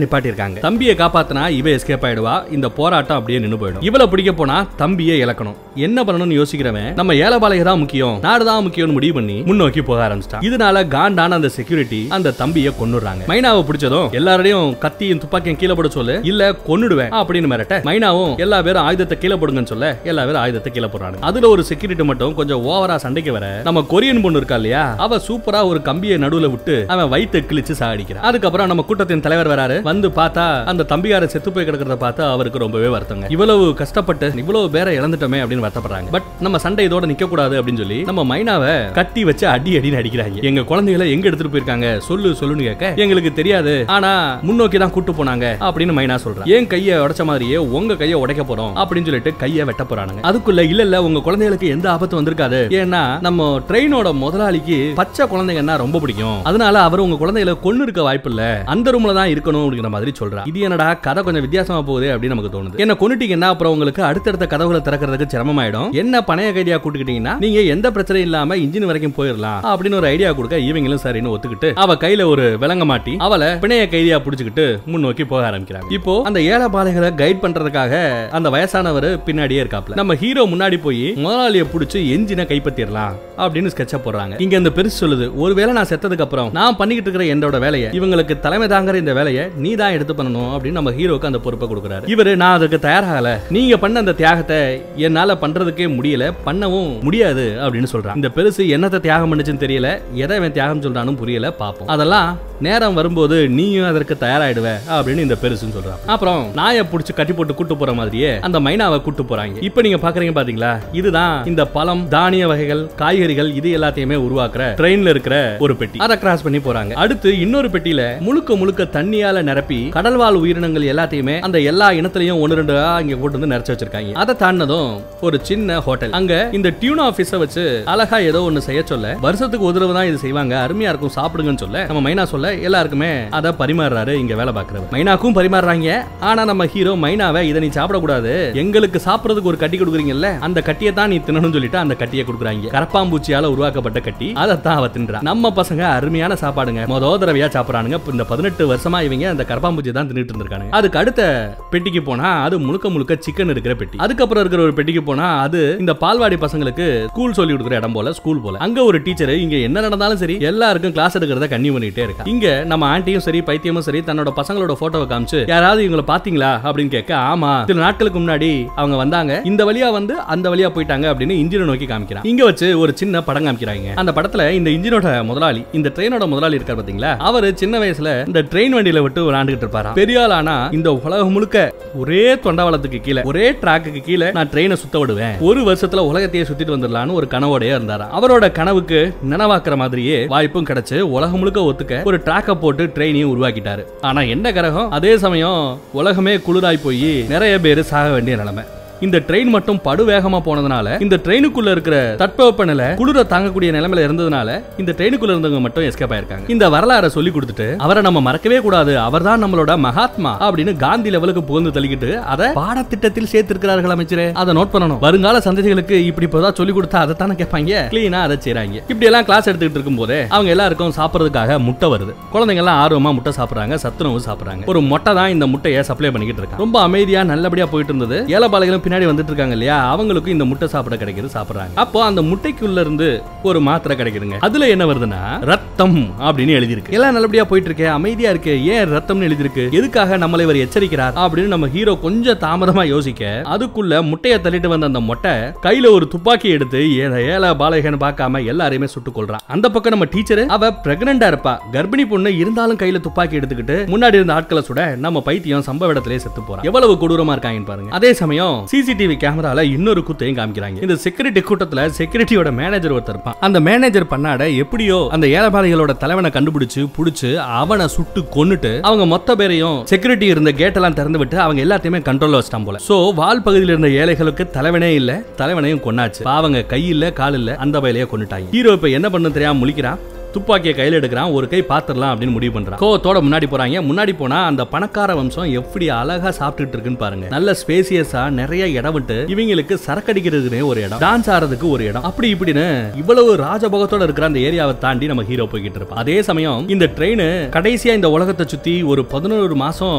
இருக்காங்க தம்பியை காப்பாத்தினா இவ எஸ்கேப் ஆயிடுவா இந்த போராட்டம் அப்படியே நின்னு போயிடும் இவளை பிடிக்க போனா தம்பியை இழக்கணும் என்ன பண்ணணும்னு யோசிக்கிறவன் நம்ம ஏலபாளைய தான் முக்கியம் நாடு தான் முக்கியம்னு முடிவு பண்ணி முன்னோக்கி போக ஆரம்பிச்சிட்டான் இதனால காண்டான அந்த செக்யூரிட்டி அந்த தம்பியை கொன்னுடுறாங்க மைனாவை பிடிச்சதும் எல்லாரோடையும் கத்தியும் துப்பாக்கியும் கீழே போட சொல்லு இல்ல கொன்னுடுவேன் அப்படின்னு மிரட்ட மைனாவும் எல்லா பேரும் ஆயுதத்தை கீழே போடுங்கன்னு சொல்ல எல்லா பேரும் ஆயுதத்தை கீழே போடுறாங்க அதுல ஒரு செக்யூரிட்டி மட்டும் கொஞ்சம் ஓவரா சண்டைக்கு வர நம்ம கொரியன் பொண்ணு இருக்கா இல்லையா அவ சூப்பரா ஒரு கம்பியை நடுவுல விட்டு அவன் வயித்தை கிழிச்சு சாடிக்கிறான் அதுக்கப்புறம் நம்ம கூட்டத்தின் தலைவர் வராரு வந்து பார்த்தா அந்த தம்பியார செத்து போய் கிடக்கிறத பார்த்தா அவருக்கு ரொம்பவே வருத்தங்க இவ்வளவு கஷ்டப்பட்டு இவ்வளவு பேரை இழந்துட்டோமே அப்படின்னு வருத்தப்படுறாங்க பட் நம்ம சண்டை இதோட நிக்க கூடாது அப்படின்னு சொல்லி நம்ம மைனாவை கட்டி வச்சு அடி அடின்னு அடிக்கிறாங்க எங்க குழந்தைகளை எங்க எடுத்துட்டு போயிருக்காங்க சொல்லு சொல்லுன்னு கேட்க எங்களுக்கு தெரியாது ஆனா முன்னோக்கி தான் கூட்டு போனாங்க அப்படின்னு மைனா சொல்றான் ஏன் கையை உடைச்ச மாதிரியே உங்க கையை உடைக்க போறோம் அப்படின்னு சொல்லிட்டு கையை வெட்ட போறானுங்க அதுக்குள்ள இல்ல இல்ல உங்க குழந்தைகளுக்கு எந்த ஆபத்து வந்திருக்காது ஏன்னா நம்ம ட்ரெயினோட முதலாளிக்கு பச்சை குழந்தைங்கன்னா ரொம்ப பிடிக்கும் அதனால அவர் உங்க குழந்தைகளை கொண்டு இருக்க வாய்ப்பு இல்ல அந்த ரூம்ல தான் இருக்கணும் அப்படிங்கிற மாதிரி சொல்றா இது என்னடா கதை கொஞ்சம் வித்தியாசமா போகுது அப்படின்னு நமக்கு தோணுது என்ன கொண்டுட்டீங்கன்னா அப்புறம் உங்களுக்கு அடுத்தடுத்த கதவுகளை திறக்கிறதுக்கு சிரமமாயிடும் என்ன பணைய கைதியா கூட்டுக்கிட்டீங்கன்னா நீங்க எந்த பிரச்சனையும் இல்லாம இன்ஜின் வரைக்கும் போயிடலாம் அப்படின்னு ஒரு ஐடியா கொடுக்க இவங்களும் சரின்னு ஒத்துக்கிட்டு அவ கையில ஒரு விலங்க மாட்டி அவளை பிணைய கைதியா புடிச்சுக்கிட்டு முன்னோக்கி போக ஆரம்பிக்கிறாங்க இப்போ அந்த ஏழை பாலைகளை கைட் பண்றதுக்காக அந்த வயசானவர் பின்னாடியே இருக்காப்ல நம்ம ஹீரோ முன்னாடி போய் முதலாளியை புடிச்சு என்ஜினை கைப்பற்றிடலாம் அப்படின்னு ஸ்கெட்ச போடுறாங்க இங்க இந்த பெருசு சொல்லுது ஒருவேளை நான் செத்ததுக்கு அப்புறம் நான் பண்ணிக்கிட்டு இருக்கிற என்னோட வேலையை இவங்களுக்கு தலைமை தாங்குற இந்த வேலையை நீ தான் எடுத்து பண்ணணும் அப்படின்னு நம்ம ஹீரோக்கு அந்த பொறுப்பை கொடுக்குறாரு இவரு நான் அதுக்கு தயாராகல நீங்க பண்ண அந்த தியாகத்தை என்னால பண்றதுக்கே முடியல பண்ணவும் முடியாது அப்படின்னு சொல்றான் இந்த பெருசு என்னத்தை தியாகம் பண்ணுச்சுன்னு தெரியல எதை அவன் தியாகம் சொல்றான்னு புரியல பாப்போம் அதெல்லாம் நேரம் வரும்போது நீயும் அதற்கு தயாராயிடுவ அப்படின்னு இந்த பெருசுன்னு சொல்றான் அப்புறம் நாயை புடிச்சு கட்டி போட்டு கூட்டு போற மாதிரியே அந்த மைனாவை கூட்டு போறாங்க இப்போ நீங்க பாக்குறீங்க பாத்தீங்களா இதுதான் இந்த பழம் தானிய வகைகள் காய்கறிகள் இது எல்லாத்தையுமே உருவாக்குற ட்ரெயின்ல இருக்கிற ஒரு பெட்டி அதை கிராஸ் பண்ணி போறாங்க அடுத்து இன்னொரு பெட்டியில முழுக்க முழுக்க தண்ணியால நிரப்பி கடல்வாழ் உயிரினங்கள் எல்லாத்தையுமே அந்த எல்லா இனத்திலையும் ஒன்னு ரெண்டு இங்க கொண்டு வந்து நிறைச்சு வச்சிருக்காங்க அதை தாண்டினதும் ஒரு சின்ன ஹோட்டல் அங்க இந்த டியூன் ஆபீஸ வச்சு அழகா ஏதோ ஒன்னு செய்ய சொல்ல வருஷத்துக்கு ஒரு தடவை தான் இது செய்வாங்க அருமையா இருக்கும் சாப்பிடுங்கன்னு சொல்ல நம்ம மைனா சொல்ல எல்லாருக்குமே அதை பரிமாறுறாரு இங்க வேலை பார்க்கறவர் மைனாக்கும் பரிமாறுறாங்க ஆனா நம்ம ஹீரோ மைனாவை இதை நீ சாப்பிடக்கூடாது எங்களுக்கு சாப்பிடுறதுக்கு ஒரு கட்டி கொடுக்குறீங்கல்ல அந்த கட்டியை தான் நீ தின்னணும்னு சொல்லிட்டு அந்த கட்டியை கொடுக்குறாங்க கரப்பாம்பூச்சியால உருவாக்கப்பட்ட கட்டி அதைத்தான் அவ தின்றா நம்ம பசங்க அருமையான சாப்பாடுங்க மொத தடவையா சாப்பிடுறானுங்க இப்ப இந்த பதினெட்டு வருஷமா இவங்க அந்த கரப்பாம்பூச்சி தான் தின்னுட்டு இருந்திருக்கானுங்க அதுக்கு அடுத்த பெட்டிக்கு போனா அது முழுக்க முழுக்க சிக்கன் இருக்கிற பெட்டி அதுக்கப்புறம் இருக்கிற ஒரு பெட்டிக்கு போனா அது இந்த பால்வாடி பசங்களுக்கு ஸ்கூல் சொல்லி கொடுக்குற இடம் போல ஸ்கூல் போல அங்க ஒரு டீச்சர் இங்க என்ன நடந்தாலும் சரி எல்லாருக்கும் கிளாஸ் எடுக்கிறத கண்ணி பண்ணிட்டே இருக்கா இங்க நம்ம ஆண்டியும் சரி பைத்தியமும் சரி தன்னோட பசங்களோட போட்டோவை காமிச்சு யாராவது இவங்களை பாத்தீங்களா அப்படின்னு கேட்க ஆமா சில நாட்களுக்கு முன்னாடி அவங்க வந்தாங்க இந்த வழியா வந்து அந்த வழியா போயிட்டாங்க அப்படின்னு இன்ஜினை நோக்கி காமிக்கிறான் இங்க வச்சு ஒரு சின்ன படம் காமிக்கிறாங்க அந்த படத்துல இந்த இன்ஜினோட முதலாளி இந்த ட்ரெயினோட முதலாளி இருக்கார் பாத்தீங்களா அவரு சின்ன வயசுல இந்த ட்ரெயின் வண்டியில விட்டு விளையாண்டுகிட்டு இருப்பாரா பெரிய ஆள் ஆனா இந்த உலகம் முழுக்க ஒரே தொண்டவாளத்துக்கு கீழே ஒரே டிராக்குக்கு கீழே நான் ட்ரெயினை சுத்த விடுவேன் ஒரு வருஷத்துல உலகத்தையே சுத்திட்டு வந்துடலாம்னு ஒரு கனவோடய இருந்தாரா அவரோட கனவுக்கு நினைவாக்குற மாதிரியே வாய்ப்பும் கிடைச்சு உலகம் முழுக்க ஒத்துக்க ஒரு ட்ராக்கை போட்டு ட்ரெயினையும் உருவாக்கிட்டாரு ஆனா என்ன கிரகம் அதே சமயம் உலகமே குளிராய் போய் நிறைய பேர் சாக வேண்டிய நிலைமை இந்த ட்ரெயின் மட்டும் படு வேகமா போனதுனால இந்த ட்ரெயினுக்குள்ள இருக்கிற தட்பவெப்ப நிலை குளிர தாங்கக்கூடிய நிலைமையில இருந்ததுனால இந்த ட்ரெயினுக்குள்ள இருந்தவங்க மட்டும் எஸ்கேப் ஆயிருக்காங்க இந்த வரலாறை சொல்லி கொடுத்துட்டு அவரை நம்ம மறக்கவே கூடாது அவர்தான் நம்மளோட மகாத்மா அப்படின்னு காந்தி லெவலுக்கு புகழ்ந்து தள்ளிக்கிட்டு அதை பாடத்திட்டத்தில் சேர்த்திருக்கிறார்கள் அமைச்சரே அதை நோட் பண்ணணும் வருங்கால சந்ததிகளுக்கு இப்படி இப்பதான் சொல்லி கொடுத்தா அதை தானே கேட்பாங்க கிளீனா அதை செய்றாங்க இப்படி எல்லாம் கிளாஸ் எடுத்துக்கிட்டு இருக்கும் போதே அவங்க எல்லாருக்கும் சாப்பிடுறதுக்காக முட்டை வருது குழந்தைங்க எல்லாம் ஆர்வமா முட்டை சாப்பிடுறாங்க சத்துணவு சாப்பிடுறாங்க ஒரு முட்டை தான் இந்த முட்டையை சப்ளை பண்ணிக்கிட்டு இருக்காங்க ரொம்ப அமைதியா நல்லபடியா போயிட்டு இருந்தது ஏலபாளைகளும் பின்னாடி வந்துட்டு இருக்காங்க இல்லையா அவங்களுக்கும் இந்த முட்டை சாப்பிட கிடைக்குது சாப்பிடுறாங்க அப்போ அந்த முட்டைக்குள்ள இருந்து ஒரு மாத்திரை கிடைக்குதுங்க அதுல என்ன வருதுன்னா ரத்தம் அப்படின்னு எழுதியிருக்கு எல்லாம் நல்லபடியா போயிட்டு இருக்கே அமைதியா இருக்கு ஏன் ரத்தம்னு எழுதியிருக்கு எதுக்காக நம்மளை இவர் எச்சரிக்கிறார் அப்படின்னு நம்ம ஹீரோ கொஞ்சம் தாமதமா யோசிக்க அதுக்குள்ள முட்டையை தள்ளிட்டு வந்த அந்த மொட்டை கையில ஒரு துப்பாக்கி எடுத்து ஏழை ஏழை பாலகன்னு பார்க்காம எல்லாரையுமே சுட்டுக் கொள்றான் அந்த பக்கம் நம்ம டீச்சர் அவ பிரெக்னண்டா இருப்பா கர்ப்பிணி பொண்ணு இருந்தாலும் கையில துப்பாக்கி எடுத்துக்கிட்டு முன்னாடி இருந்த ஆட்களை சுட நம்ம பைத்தியம் சம்பவ இடத்திலே செத்து போறான் எவ்வளவு கொடூரமா இருக்காங்கன்னு பாருங்க அதே சமயம் சிசிடிவி கேமரால இன்னொரு குத்தையும் காமிக்கிறாங்க இந்த செக்யூரிட்டி கூட்டத்துல செக்யூரிட்டியோட மேனேஜர் ஒருத்தர் இருப்பான் அந்த மேனேஜர் பண்ணாட எப்படியோ அந்த ஏலபாளைகளோட தலைவனை கண்டுபிடிச்சு புடிச்சு அவனை சுட்டு கொன்னுட்டு அவங்க மொத்த பேரையும் செக்யூரிட்டி இருந்த கேட் எல்லாம் திறந்து விட்டு அவங்க எல்லாத்தையுமே கண்ட்ரோல்ல வச்சிட்டான் போல சோ வால் பகுதியில் இருந்த ஏழைகளுக்கு தலைவனே இல்ல தலைவனையும் கொன்னாச்சு பாவங்க கை இல்ல கால் இல்ல அந்த வயலையே கொன்னுட்டாங்க ஹீரோ இப்ப என்ன பண்ணு தெரியாம முழிக்கிறான் துப்பாக்கியை கையில எடுக்கிறான் ஒரு கை பாத்திரலாம் அப்படின்னு முடிவு பண்றான் கோவத்தோட முன்னாடி போறாங்க முன்னாடி போனா அந்த பணக்கார வம்சம் எப்படி அழகா சாப்பிட்டுட்டு இருக்குன்னு பாருங்க நல்ல ஸ்பேசியஸா நிறைய இடம் விட்டு இவங்களுக்கு சரக்கடிக்கிறதுக்குனே ஒரு இடம் டான்ஸ் ஆடுறதுக்கு ஒரு இடம் அப்படி இப்படின்னு இவ்வளவு ராஜபோகத்தோட இருக்கிற அந்த ஏரியாவை தாண்டி நம்ம ஹீரோ போய்கிட்டு இருப்போம் அதே சமயம் இந்த ட்ரெயின் கடைசியா இந்த உலகத்தை சுத்தி ஒரு பதினோரு மாசம்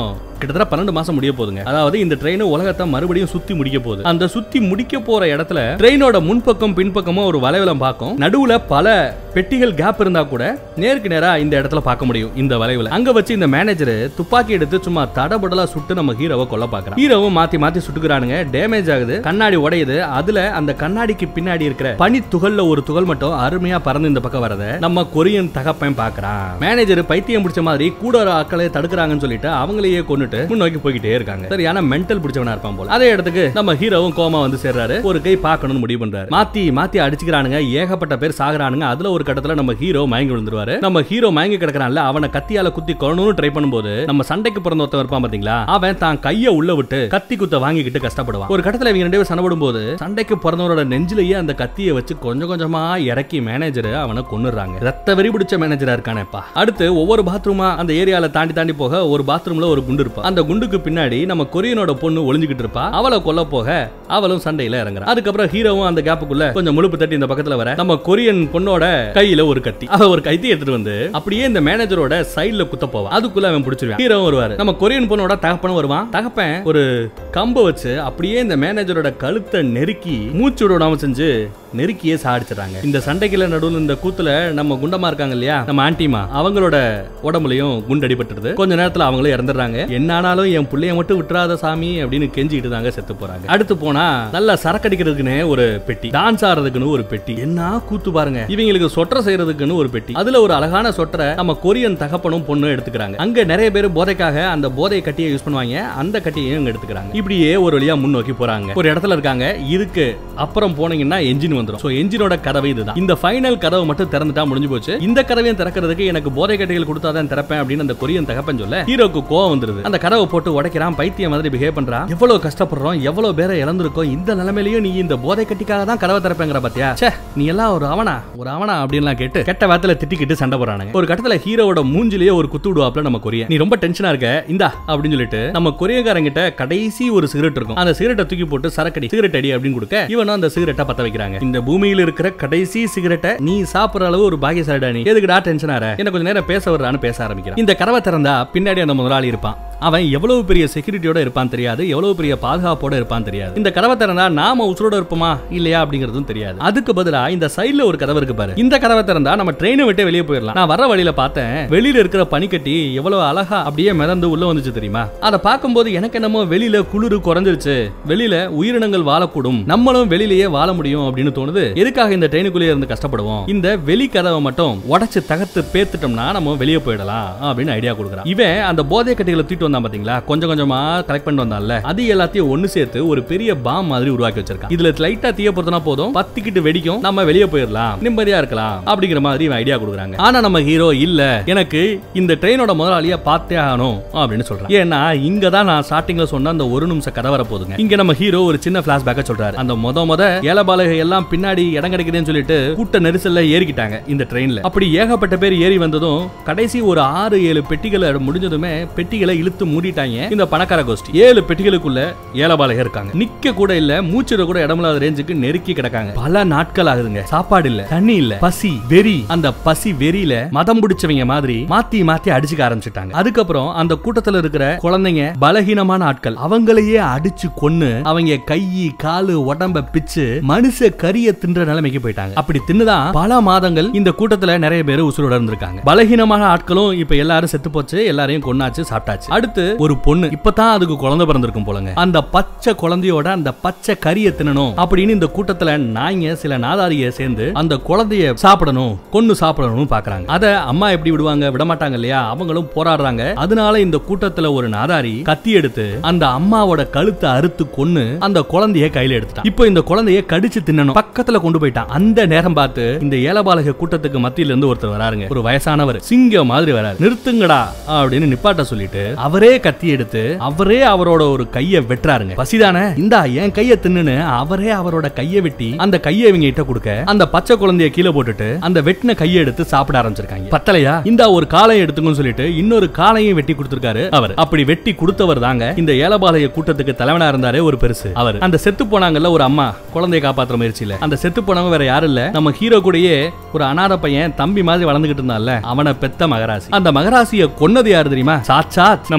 கிட்டத்தட்ட பன்னெண்டு மாசம் முடிய போகுதுங்க அதாவது இந்த ட்ரெயின் உலகத்தை மறுபடியும் சுத்தி முடிக்க போகுது அந்த சுத்தி முடிக்க போற இடத்துல ட்ரெயினோட முன்பக்கம் பின்பக்கமும் ஒரு வளைவலம் பார்க்கும் நடுவுல பல பெட்டிகள் கேப் இருந்தா கூட நேருக்கு நேரா இந்த இடத்துல பார்க்க முடியும் இந்த வளைவுல அங்க வச்சு இந்த மேனேஜர் துப்பாக்கி எடுத்து சும்மா தடபடலா சுட்டு நம்ம ஹீரோவை கொல்ல பாக்குறான் ஹீரோவும் மாத்தி மாத்தி சுட்டுக்கிறானுங்க டேமேஜ் ஆகுது கண்ணாடி உடையுது அதுல அந்த கண்ணாடிக்கு பின்னாடி இருக்கிற பனி துகள்ல ஒரு துகள் மட்டும் அருமையா பறந்து இந்த பக்கம் வரத நம்ம கொரியன் தகப்பன் பாக்குறான் மேனேஜர் பைத்தியம் பிடிச்ச மாதிரி கூட ஒரு ஆட்களை தடுக்கிறாங்கன்னு சொல்லிட்டு அவங்களையே கொண்டுட்டு முன்னோக்கி போய்கிட்டே இருக்காங்க சரியான மென்டல் பிடிச்சவனா இருப்பான் போல அதே இடத்துக்கு நம்ம ஹீரோவும் கோமா வந்து சேர்றாரு ஒரு கை பார்க்கணும்னு முடிவு பண்றாரு மாத்தி மாத்தி அடிச்சுக்கிறானுங்க ஏகப்பட்ட பேர் சாகுறானுங்க அதுல ஒரு கட்டத்துல நம்ம ஹீரோ மயங்கி விழுந்துருவாரு நம்ம ஹீரோ மயங்கி கிடக்குறான்ல அவனை கத்தியால குத்தி கொல்லணும்னு ட்ரை பண்ணும்போது நம்ம சண்டைக்கு பிறந்த ஒருத்தன் இருப்பான் பாத்தீங்களா அவன் தான் கைய உள்ள விட்டு கத்தி குத்த வாங்கிக்கிட்டு கஷ்டப்படுவான் ஒரு கட்டத்துல இவங்க ரெண்டு பேரும் சண்டை போடும்போது சண்டைக்கு பிறந்தவரோட நெஞ்சிலேயே அந்த கத்தியை வச்சு கொஞ்சம் கொஞ்சமா இறக்கி மேனேஜர் அவனை கொன்னுறாங்க ரத்த வெறி பிடிச்ச மேனேஜரா இருக்கானேப்பா அடுத்து ஒவ்வொரு பாத்ரூமா அந்த ஏரியால தாண்டி தாண்டி போக ஒரு பாத்ரூம்ல ஒரு குண்டு இருப்பா அந்த குண்டுக்கு பின்னாடி நம்ம கொரியனோட பொண்ணு ஒளிஞ்சுக்கிட்டு இருப்பா அவளை கொல்ல போக அவளும் சண்டையில இறங்குறா அதுக்கப்புறம் ஹீரோவும் அந்த கேப்புக்குள்ள கொஞ்சம் முழுப்பு தட்டி இந்த பக்கத்துல வர நம்ம கொரியன் பொண்ணோட கையில ஒரு கத்தி அவ ஒரு கைத்தி எடுத்துட்டு வந்து அப்படியே இந்த மேனேஜரோட சைடுல குத்த போவா அதுக்குள்ள அவன் பிடிச்சிருவான் ஹீரோவும் வருவாரு நம்ம கொரியன் பொண்ணோட தகப்பனும் வருவான் தகப்பன் ஒரு கம்பை வச்சு அப்படியே இந்த மேனேஜரோட கழுத்தை நெருக்கி மூச்சு விடாம செஞ்சு நெருக்கியே சாடிச்சிடறாங்க இந்த சண்டைக்குள்ள நடுவில் இந்த கூத்துல நம்ம குண்டமா இருக்காங்க இல்லையா நம்ம ஆன்டிமா அவங்களோட உடம்புலயும் குண்டு அடிபட்டுடுது கொஞ்ச நேரத்துல அவங்களும் இறந்துடுறாங்க என்ன ஆனாலும் என் புள்ளைய மட்டும் விட்டுறாத சாமி அப்படின்னு கெஞ்சிக்கிட்டு தாங்க செத்து போறாங்க அடுத்து போனா நல்லா சரக்கடிக்கிறதுக்குன்னு ஒரு பெட்டி டான்ஸ் ஆடுறதுக்குன்னு ஒரு பெட்டி என்ன கூத்து பாருங்க இவங்களுக்கு சொட்டரை செய்யறதுக்குன்னு ஒரு பெட்டி அதுல ஒரு அழகான சொட்டரை நம்ம கொரியன் தகப்பனும் பொண்ணும் எடுத்துக்கிறாங்க அங்க நிறைய பேர் போதைக்காக அந்த போதை கட்டியை யூஸ் பண்ணுவாங்க அந்த கட்டியையும் இங்க எடுத்துக்கிறாங்க இப்படியே ஒரு வழியா முன்னோக்கி போறாங்க ஒரு இடத்துல இருக்காங்க இதுக்கு அப்புறம் போனீங்கன்னா என்ஜின் வந்துரும் சோ என்ஜினோட கதவு இதுதான் இந்த ஃபைனல் கதவு மட்டும் திறந்துட்டா முடிஞ்சு போச்சு இந்த கதவையும் திறக்கிறதுக்கு எனக்கு போதை கட்டிகள் கொடுத்தாதான் திறப்பேன் அப்படின்னு அந்த கொரியன் தகப்பன் சொல்ல ஹீரோக்கு கோவம் வந்துருது அந்த கதவை போட்டு உடைக்கிறான் பைத்தியம் மாதிரி பிஹேவ் பண்றான் எவ்வளவு கஷ்டப்படுறோம் எவ்வளவு பேரை இழந்திருக்கோம் இந்த நிலைமையிலயும் நீ இந்த போதை கட்டிக்காக தான் கதவை திறப்பேங்கிற பாத்தியா ச்சே நீ எல்லாம் ஒரு அவனா ஒரு அவனா அப்படின்லாம் கேட்டு கெட்ட வார்த்தையில திட்டிக்கிட்டு சண்டை போறானுங்க ஒரு கட்டத்துல ஹீரோவோட மூஞ்சிலேயே ஒரு குத்து விடுவாப்ல நம்ம கொரியன் நீ ரொம்ப டென்ஷனா இருக்க இந்தா அப்படின்னு சொல்லிட்டு நம்ம கொரியக்காரங்கிட்ட கடைசி ஒரு சிகரெட் இருக்கும் அந்த சிகரெட்டை தூக்கி போட்டு சரக்கடி சிகரெட் அடி அப்படின்னு கொடுக்க இவனும் அந்த சிகரெட்டை பத்த வைக்கிறாங்க இந்த பூமியில இருக்கிற கடைசி சிகரெட்டை நீ சாப்பிடுற அளவு ஒரு பாகியசாலிடா நீ எதுக்குடா டென்ஷன் ஆற என்ன கொஞ்ச நேரம் பேச வர்றான்னு பேச ஆரம்பிக்கிறான் இந்த கதவை திறந்தா பின்னாடி அந்த முதலாளி இருப்பான் அவன் எவ்வளவு பெரிய செக்யூரிட்டியோட இருப்பான் தெரியாது எவ்வளவு பெரிய பாதுகாப்போட இருப்பான் தெரியாது இந்த கதவை திறந்தா நாம உசுரோட இருப்போமா இல்லையா அப்படிங்கிறதும் தெரியாது அதுக்கு பதிலா இந்த சைடுல ஒரு கதவு இருக்கு பாரு இந்த கதவை திறந்தா நம்ம ட்ரெயினை விட்டு வெளியே போயிடலாம் நான் வர வழியில பார்த்தேன் வெளியில இருக்கிற பனிக்கட்டி எவ்வளவு அழகா அப்படியே மிதந்து உள்ள வந்துச்சு தெரியுமா அதை பார்க்கும்போது எனக்கு என்னமோ வெளியில குளிர் குறைஞ்சிருச்சு வெளியில உயிரினங்கள் வாழக்கூடும் நம்மளும் வெளியிலேயே வாழ முடியும் அப்படின்னு தோணுது எதுக்காக இந்த ட்ரெயினுக்குள்ளே இருந்து கஷ்டப்படுவோம் இந்த வெளி கதவை மட்டும் உடைச்சு தகர்த்து பேத்துட்டோம்னா நம்ம வெளியே போயிடலாம் அப்படின்னு ஐடியா கொடுக்குறான் இவன் அந்த போதை கட்டிகளை தூக்கிட்டு வந்தான் பாத்தீங்களா கொஞ்சம் கொஞ்சமா கலெக்ட் பண்ணி வந்தான்ல அது எல்லாத்தையும் ஒண்ணு சேர்த்து ஒரு பெரிய பாம் மாதிரி உருவாக்கி வச்சிருக்கான் இதுல லைட்டா தீய பொறுத்தனா போதும் பத்திக்கிட்டு வெடிக்கும் நம்ம வெளியே போயிடலாம் நிம்மதியா இருக்கலாம் அப்படிங்கிற மாதிரி இவன் ஐடியா கொடுக்குறாங்க ஆனா நம்ம ஹீரோ இல்ல எனக்கு இந்த ட்ரெயினோட முதலாளிய பார்த்தே ஆகணும் அப்படின்னு சொல்றான் ஏன்னா இங்க தான் நான் ஸ்டார்டிங்ல சொன்ன அந்த ஒரு நிமிஷம் கதை வர போதுங்க இங்க நம்ம ஹீரோ ஒரு சின்ன பிளாஷ்பேக்க சொல்றாரு அந்த முத முத ஏலபாலகை எல்லாம் பின்னாடி இடம் கிடைக்குதுன்னு சொல்லிட்டு கூட்ட நெரிசல்ல ஏறிக்கிட்டாங்க இந்த ட்ரெயின்ல அப்படி ஏகப்பட்ட பேர் ஏறி வந்ததும் கடைசி ஒரு ஆறு ஏழு பெட்டிகளை முடிஞ்சதுமே பெட்டிகளை இழுத்து மூடிட்டாங்க இந்த பணக்கார கோஷ்டி ஏழு பெட்டிகளுக்குள்ள ஏலபாலகை இருக்காங்க நிக்க கூட இல்ல மூச்சிட கூட இடமில்லாத ரேஞ்சுக்கு நெருக்கி கிடக்காங்க பல நாட்கள் ஆகுதுங்க சாப்பாடு இல்ல தண்ணி இல்ல பசி வெறி அந்த பசி வெறியில மதம் பிடிச்சவங்க மாதிரி மாத்தி மாத்தி அடிச்சுக்க ஆரம்பிச்சுட்டாங்க அதுக்கப்புறம் அந்த கூட்டத்துல இருக்கிற குழந்தைங்க பலகீனமான ஆட்கள் அவங்களையே அடிச்சு கொன்னு அவங்க கை காலு உடம்ப பிச்சு மனுஷ கரிய தின்ற நிலைமைக்கு போயிட்டாங்க அப்படி தின்னுதான் பல மாதங்கள் இந்த கூட்டத்துல நிறைய பேர் உசுரோட இருந்திருக்காங்க பலகீனமான ஆட்களும் இப்ப எல்லாரும் செத்து போச்சு எல்லாரையும் கொன்னாச்சு சாப்பிட்டாச்சு அடுத்து ஒரு பொண்ணு இப்பதான் அதுக்கு குழந்தை பிறந்திருக்கும் போலங்க அந்த பச்சை குழந்தையோட அந்த பச்சை கறியை தின்னணும் அப்படின்னு இந்த கூட்டத்துல நாய்ங்க சில நாதாரிய சேர்ந்து அந்த குழந்தைய சாப்பிடணும் கொன்னு சாப்பிடணும்னு பாக்குறாங்க அத அம்மா எப்படி விடுவாங்க விட மாட்டாங்க இல்லையா அவங்களும் போராடுறாங்க அதனால இந்த கூட்டத்துல ஒரு நாதாரி கத்தி எடுத்து அந்த அம்மாவோட கழுத்தை அறுத்து கொன்னு அந்த குழந்தைய கையில எடுத்துட்டான் இப்போ இந்த குழந்தைய கடிச்சு தின்னணும் பக்கத்துல கொண்டு போயிட்டான் அந்த நேரம் பார்த்து இந்த ஏலபாலக கூட்டத்துக்கு மத்தியில இருந்து ஒருத்தர் வராருங்க ஒரு வயசானவர் சிங்கம் மாதிரி வராரு நிறுத்துங்கடா அப்படின்னு நிப்பாட்ட சொல்லிட்டு அவரே கத்தி எடுத்து அவரே அவரோட ஒரு கைய வெட்டுறாருங்க பசிதானே இந்தா என் கைய தின்னுன்னு அவரே அவரோட கைய வெட்டி அந்த கைய இவங்க கிட்ட கொடுக்க அந்த பச்சை குழந்தைய கீழே போட்டுட்டு அந்த வெட்டின கையை எடுத்து சாப்பிட ஆரம்பிச்சிருக்காங்க பத்தலையா இந்த ஒரு காலையை எடுத்துக்கன்னு சொல்லிட்டு இன்னொரு காலையும் வெட்டி கொடுத்திருக்காரு அவர் அப்படி வெட்டி கொடுத்தவர் தாங்க இந்த ஏலபாளைய கூட்டத்துக்கு தலைவனா இருந்தாரே ஒரு பெருசு அவர் அந்த செத்து போனாங்கல்ல ஒரு அம்மா குழந்தைய காப்பாத்துற முயற்சியில அந்த செத்து போனவங்க வேற யாரும் இல்ல நம்ம ஹீரோ கூடயே ஒரு அனாதை பையன் தம்பி மாதிரி வளர்ந்துகிட்டு இருந்தான்ல அவனை பெத்த மகராசி அந்த மகராசிய கொன்னது யாரு தெரியுமா சாட்சாத் நம்ம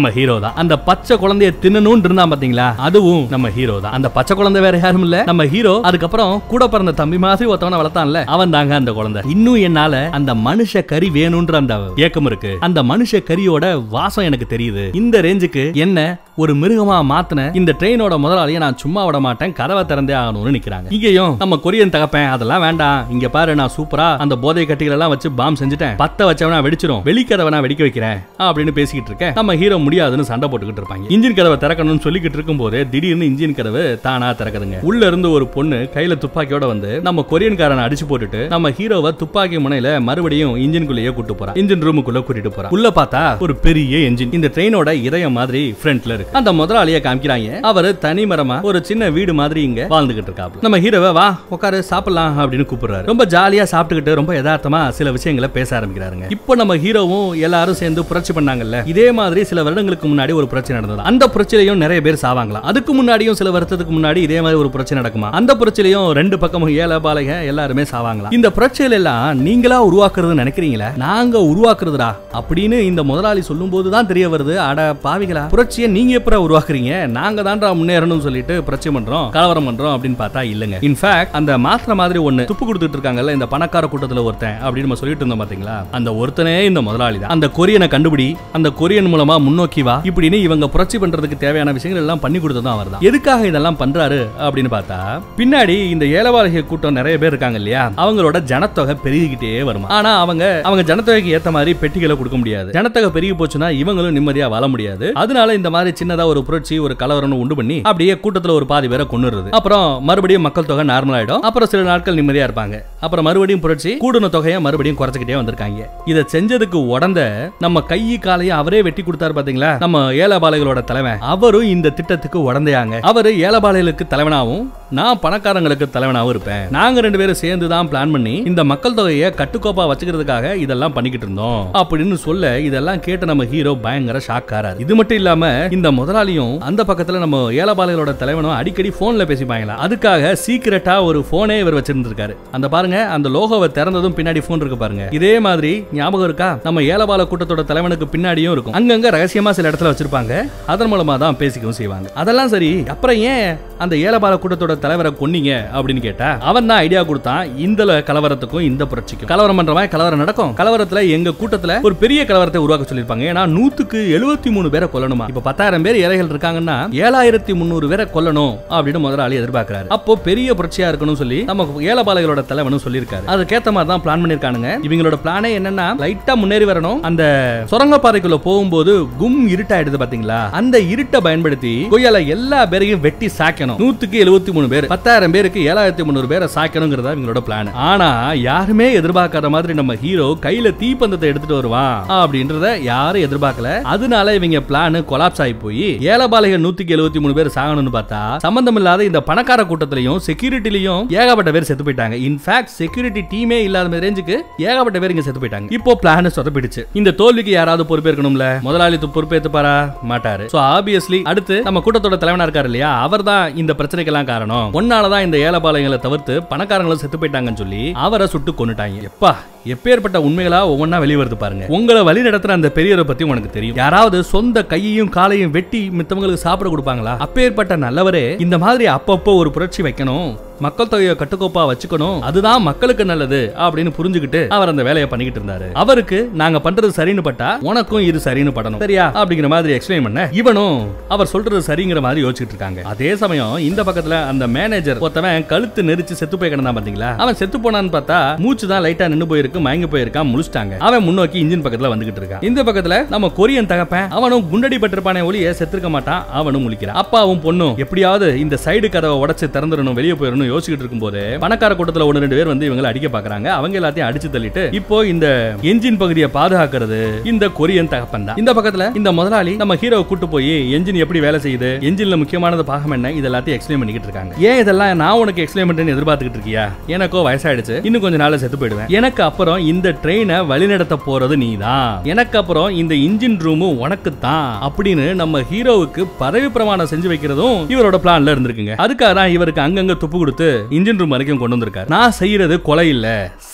நம்ம ஹீரோ தான் அந்த பச்சை குழந்தைய தின்னணும்னு இருந்தா பாத்தீங்களா அதுவும் நம்ம ஹீரோ தான் அந்த பச்சை குழந்தை வேற யாரும் இல்ல நம்ம ஹீரோ அதுக்கப்புறம் கூட பிறந்த தம்பி மாதிரி ஒருத்தவன வளர்த்தான்ல அவன் தாங்க அந்த குழந்தை இன்னும் என்னால அந்த மனுஷ கறி வேணும்ன்ற அந்த ஏக்கம் இருக்கு அந்த மனுஷ கறியோட வாசம் எனக்கு தெரியுது இந்த ரேஞ்சுக்கு என்ன ஒரு மிருகமா மாத்தின இந்த ட்ரெயினோட முதலாளியை நான் சும்மா விட மாட்டேன் கதவை திறந்தே ஆகணும்னு நிக்கிறாங்க இங்கேயும் நம்ம கொரியன் தகப்பேன் அதெல்லாம் வேண்டாம் இங்க பாரு நான் சூப்பரா அந்த போதை கட்டிகள் எல்லாம் வச்சு பாம் செஞ்சுட்டேன் பத்த வச்சவனா வெடிச்சிரும் வெளிக்கதவை நான் வெடிக்க வைக்கிறேன் அப்படின்னு பேசிக்கிட்டு இருக்கேன் நம்ம ஹீரோ முடியாதுன்னு சண்டை போட்டுக்கிட்டு இருப்பாங்க இன்ஜின் கதவை திறக்கணும்னு சொல்லிக்கிட்டு இருக்கும் போதே திடீர்னு இன்ஜின் கதவு தானா திறக்குதுங்க உள்ள இருந்து ஒரு பொண்ணு கையில துப்பாக்கியோட வந்து நம்ம கொரியன்காரனை அடிச்சு போட்டுட்டு நம்ம ஹீரோவை துப்பாக்கி முனையில மறுபடியும் இன்ஜின்குள்ளேயே கூட்டு போறா இன்ஜின் ரூமுக்குள்ள கூட்டிட்டு போறா உள்ள பார்த்தா ஒரு பெரிய என்ஜின் இந்த ட்ரெயினோட இதயம் மாதிரி ஃப்ரண்ட்ல இருக்கு அந்த முதலாளிய காமிக்கிறாங்க அவரு தனிமரமா ஒரு சின்ன வீடு மாதிரி இங்க வாழ்ந்துகிட்டு இருக்காப்ல நம்ம ஹீரோவை வா உட்காரு சாப்பிடலாம் அப்படின்னு கூப்பிடுறாரு ரொம்ப ஜாலியா சாப்பிட்டுக்கிட்டு ரொம்ப யதார்த்தமா சில விஷயங்களை பேச ஆரம்பிக்கிறாருங்க இப்போ நம்ம ஹீரோவும் எல்லாரும் சேர்ந்து புரட்சி பண்ணாங்கல்ல இதே மாதிரி சில வருடங்களுக்கு முன்னாடி ஒரு புரட்சி நடந்தது அந்த புரட்சியிலையும் நிறைய பேர் சாவாங்களாம் அதுக்கு முன்னாடியும் சில வருஷத்துக்கு முன்னாடி இதே மாதிரி ஒரு புரட்சி நடக்குமா அந்த புரட்சியிலையும் ரெண்டு பக்கமும் ஏழை பாலக எல்லாருமே சாவாங்களாம் இந்த புரட்சியில எல்லாம் நீங்களா உருவாக்குறது நினைக்கிறீங்களா நாங்க உருவாக்குறதுடா அப்படின்னு இந்த முதலாளி சொல்லும் போதுதான் தெரிய வருது அட பாவிகளா புரட்சியை நீங்க எப்பரா உருவாக்குறீங்க நாங்க தான்டா முன்னேறணும்னு சொல்லிட்டு புரட்சி பண்றோம் கலவரம் பண்றோம் அப்படின்னு பார்த்தா இல்லங்க இன்ஃபேக்ட் அந்த மாத்திர மாதிரி ஒண்ணு துப்பு கொடுத்துட்டு இருக்காங்கல்ல இந்த பணக்கார கூட்டத்துல ஒருத்தன் அப்படின்னு நம்ம சொல்லிட்டு இருந்தோம் பாத்தீங்களா அந்த ஒருத்தனே இந்த முதலாளி தான் அந்த கொரியனை கண்டுபிடி அந்த கொரியன் மூலமா முன்னோக்கி வா இப்படின்னு இவங்க புரட்சி பண்றதுக்கு தேவையான விஷயங்கள் எல்லாம் பண்ணி கொடுத்ததும் அவர் தான் எதுக்காக இதெல்லாம் பண்றாரு அப்படின்னு பார்த்தா பின்னாடி இந்த ஏலவாளிகள் கூட்டம் நிறைய பேர் இருக்காங்க இல்லையா அவங்களோட ஜனத்தொகை பெருகிக்கிட்டே வருமா ஆனா அவங்க அவங்க ஜனத்தொகைக்கு ஏத்த மாதிரி பெட்டிகளை கொடுக்க முடியாது ஜனத்தொகை பெருகி போச்சுன்னா இவங்களும் நிம்மதியா வாழ முடியாது அதனால இந்த மாதிரி சின்னதா ஒரு புரட்சி ஒரு கலவரம் உண்டு பண்ணி அப்படியே கூட்டத்துல ஒரு பாதி பேரை கொண்டுறது அப்புறம் மறுபடியும் மக்கள் தொகை நார்மல் ஆயிடும் அப்புறம் சில நாட்கள் நிம்மதியா இருப்பாங்க அப்புறம் மறுபடியும் புரட்சி கூடுன தொகையை மறுபடியும் குறைச்சிக்கிட்டே வந்திருக்காங்க இதை செஞ்சதுக்கு உடந்த நம்ம கை காலையும் அவரே வெட்டி கொடுத்தாரு பாத்தீங்களா நம்ம ஏலபாளைகளோட தலைவன் அவரும் இந்த திட்டத்துக்கு உடந்தையாங்க அவரு ஏலபாளைகளுக்கு தலைவனாவும் நான் பணக்காரங்களுக்கு தலைவனாவும் இருப்பேன் நாங்க ரெண்டு பேரும் சேர்ந்து தான் பிளான் பண்ணி இந்த மக்கள் தொகையை கட்டுக்கோப்பா வச்சுக்கிறதுக்காக இதெல்லாம் பண்ணிக்கிட்டு இருந்தோம் அப்படின்னு சொல்ல இதெல்லாம் கேட்ட நம்ம ஹீரோ பயங்கர ஷாக் ஆறாரு இது மட்டும் இல்லாம இந்த முதலாளியும் அந்த பக்கத்துல நம்ம ஏலபாளைகளோட தலைவனும் அடிக்கடி போன்ல பேசிப்பாங்களா அதுக்காக சீக்கிரட்டா ஒரு போனே இவர் வச்சிருந்திருக்காரு அந்த பாருங்க அந்த லோகோவை திறந்ததும் பின்னாடி போன் இருக்கு பாருங்க இதே மாதிரி ஞாபகம் இருக்கா நம்ம ஏலபால கூட்டத்தோட தலைவனுக்கு பின்னாடியும் இருக்கும் அங்கங்க ரகசியமா சில இடத்துல வச்சிருப்பாங்க அதன் மூலமா தான் பேசிக்கவும் செய்வாங்க அதெல்லாம் சரி அப்புறம் ஏன் அந்த ஏலபால கூட்டத்தோட தலைவரை கொன்னீங்க அப்படின்னு கேட்டா அவன் தான் ஐடியா கொடுத்தான் இந்த கலவரத்துக்கும் இந்த புரட்சிக்கும் கலவரம் பண்றவன் கலவரம் நடக்கும் கலவரத்துல எங்க கூட்டத்துல ஒரு பெரிய கலவரத்தை உருவாக்க சொல்லிருப்பாங்க ஏன்னா நூத்துக்கு எழுபத்தி மூணு பேரை கொல்லணுமா இப்ப பத்தாயிரம் பேர் இலைகள் இருக்காங்கன்னா ஏழாயிரத்தி முந்நூறு பேரை கொல்லணும் அப்படின்னு முதலாளி எதிர்பார்க்கிறாரு அப்போ பெரிய புரட்சியா இருக்கணும்னு சொல்லி நம்ம ஏலபாலைகளோட தலைவனும் சொல்லியிருக்காரு அதுக்கேத்த மாதிரி தான் பிளான் பண்ணிருக்கானுங்க இவங்களோட பிளானே என்னன்னா லைட்டா முன்னேறி வரணும் அந்த சுரங்க பாதைக்குள்ள போகும்போது கும் இருட்டாயிடுது பாத்தீங்களா அந்த இருட்டை பயன்படுத்தி கொய்யால எல்லா பேரையும் வெட்டி சாக்கணும் நூத்துக்கு எழுபத்தி மூணு பேர் பத்தாயிரம் பேருக்கு ஏழாயிரத்தி முந்நூறு பேரை சாக்கணுங்கிறதா இவங்களோட பிளான் ஆனா யாருமே எதிர்பார்க்காத மாதிரி நம்ம ஹீரோ கையில தீப்பந்தத்தை எடுத்துட்டு வருவான் அப்படின்றத யாரும் எதிர்பார்க்கல அதனால இவங்க பிளான் கொலாப்ஸ் ஆகி போய் ஏலபாளைகள் நூத்துக்கு எழுபத்தி மூணு பேர் சாகணும்னு பார்த்தா சம்பந்தம் இல்லாத இந்த பணக்கார கூட்டத்திலையும் செக்யூரிட்டிலையும் ஏகப்பட்ட பேர் செத்து போயிட்டாங்க இன்ஃபேக்ட் செக்யூரிட்டி டீமே இல்லாத ரேஞ்சுக்கு ஏகப்பட்ட பேர் இங்க செத்து போயிட்டாங்க இப்போ பிளான் சொதப்பிடுச்சு இந்த தோல்விக்கு யாராவது பொறுப்பேற்கணும்ல முதலாளி து- பொறுப்பேத்துப்பாரா மாட்டாரு சோ ஆப்வியஸ்லி அடுத்து நம்ம கூட்டத்தோட தலைவனா இருக்காரு இல்லையா அவர் தான் இந்த பிரச்சனைக்கெல்லாம் காரணம் ஒன்னாலதான் இந்த ஏலபாளையங்களை தவிர்த்து பணக்காரங்களும் செத்து போயிட்டாங்கன்னு சொல்லி அவரை சுட்டு கொன்னுட்டாங்க எப்பா எப்பேற்பட்ட உண்மைகளா ஒவ்வொன்றா வெளிய வருது பாருங்க உங்களை வழி நடத்துற அந்த பெரியவரை பத்தி உனக்கு தெரியும் யாராவது சொந்த கையையும் காலையும் வெட்டி மித்தவங்களுக்கு சாப்பிட கொடுப்பாங்களா அப்பேற்பட்ட நல்லவரே இந்த மாதிரி அப்பப்போ ஒரு புரட்சி வைக்கணும் மக்கள் தொகையை கட்டுக்கோப்பா வச்சுக்கணும் அதுதான் மக்களுக்கு நல்லது அப்படின்னு புரிஞ்சுக்கிட்டு அவர் அந்த வேலையை பண்ணிக்கிட்டு இருந்தாரு அவருக்கு நாங்க பண்றது சரின்னு பட்டா உனக்கும் இது சரின்னு படணும் சரியா அப்படிங்கிற மாதிரி எக்ஸ்பிளைன் பண்ண இவனும் அவர் சொல்றது சரிங்கிற மாதிரி யோசிச்சுட்டு இருக்காங்க அதே சமயம் இந்த பக்கத்துல அந்த மேனேஜர் ஒருத்தவன் கழுத்து நெரிச்சு செத்து போய் கிடந்தான் பாத்தீங்களா அவன் செத்து போனான்னு பார்த்தா மூச்சு தான் லைட்டா நின்னு போயிருக்கு மயங்கி போயிருக்கான் முழிச்சிட்டாங்க அவன் முன்னோக்கி இன்ஜின் பக்கத்துல வந்துகிட்டு இருக்கான் இந்த பக்கத்துல நம்ம கொரியன் தகப்பன் அவனும் குண்டடி பட்டிருப்பானே ஒளிய செத்துருக்க மாட்டான் அவனும் முழிக்கிறான் அப்பாவும் பொண்ணும் எப்படியாவது இந்த சைடு கதவை உடைச்சு திறந்துடணும் வெளியே போயிடணும் யோசிச்சுட்டு இருக்கும்போது பணக்கார கூட்டத்துல ஒன்னு ரெண்டு பேர் வந்து இவங்களை அடிக்க பாக்குறாங்க அவங்க எல்லாத்தையும் அடிச்சு தள்ளிட்டு இப்போ இந்த என்ஜின் பகுதியை பாதுகாக்கிறது இந்த கொரியன் தகப்பன் தான் இந்த பக்கத்துல இந்த முதலாளி நம்ம ஹீரோவை கூட்டு போய் என்ஜின் எப்படி வேலை செய்யுது என்ஜின்ல முக்கியமானது பாகம் என்ன இது எல்லாத்தையும் எக்ஸ்பிளைன் பண்ணிக்கிட்டு இருக்காங்க ஏன் இதெல்லாம் நான் உனக்கு எக்ஸ்பிளைன் பண்றேன்னு எதிர்பார்த்துக்கிட்டு இருக்கியா எனக்கோ வயசாயிடுச்சு இன்னும் கொஞ்ச நாள்ல செத்து போயிடுவேன் எனக்கு அப்புறம் இந்த ட்ரெயினை வழிநடத்த போறது நீதான் எனக்கு அப்புறம் இந்த இன்ஜின் ரூமும் உனக்கு தான் அப்படின்னு நம்ம ஹீரோவுக்கு பதவி பிரமாணம் செஞ்சு வைக்கிறதும் இவரோட பிளான்ல இருந்திருக்குங்க அதுக்காக தான் இவருக்கு அங்கங்க துப்பு கொடுத்து இன்ஜின் ரூம் வரைக்கும் கொண்டு வந்திருக்காரு நான் செய்யறது கொலை இல்ல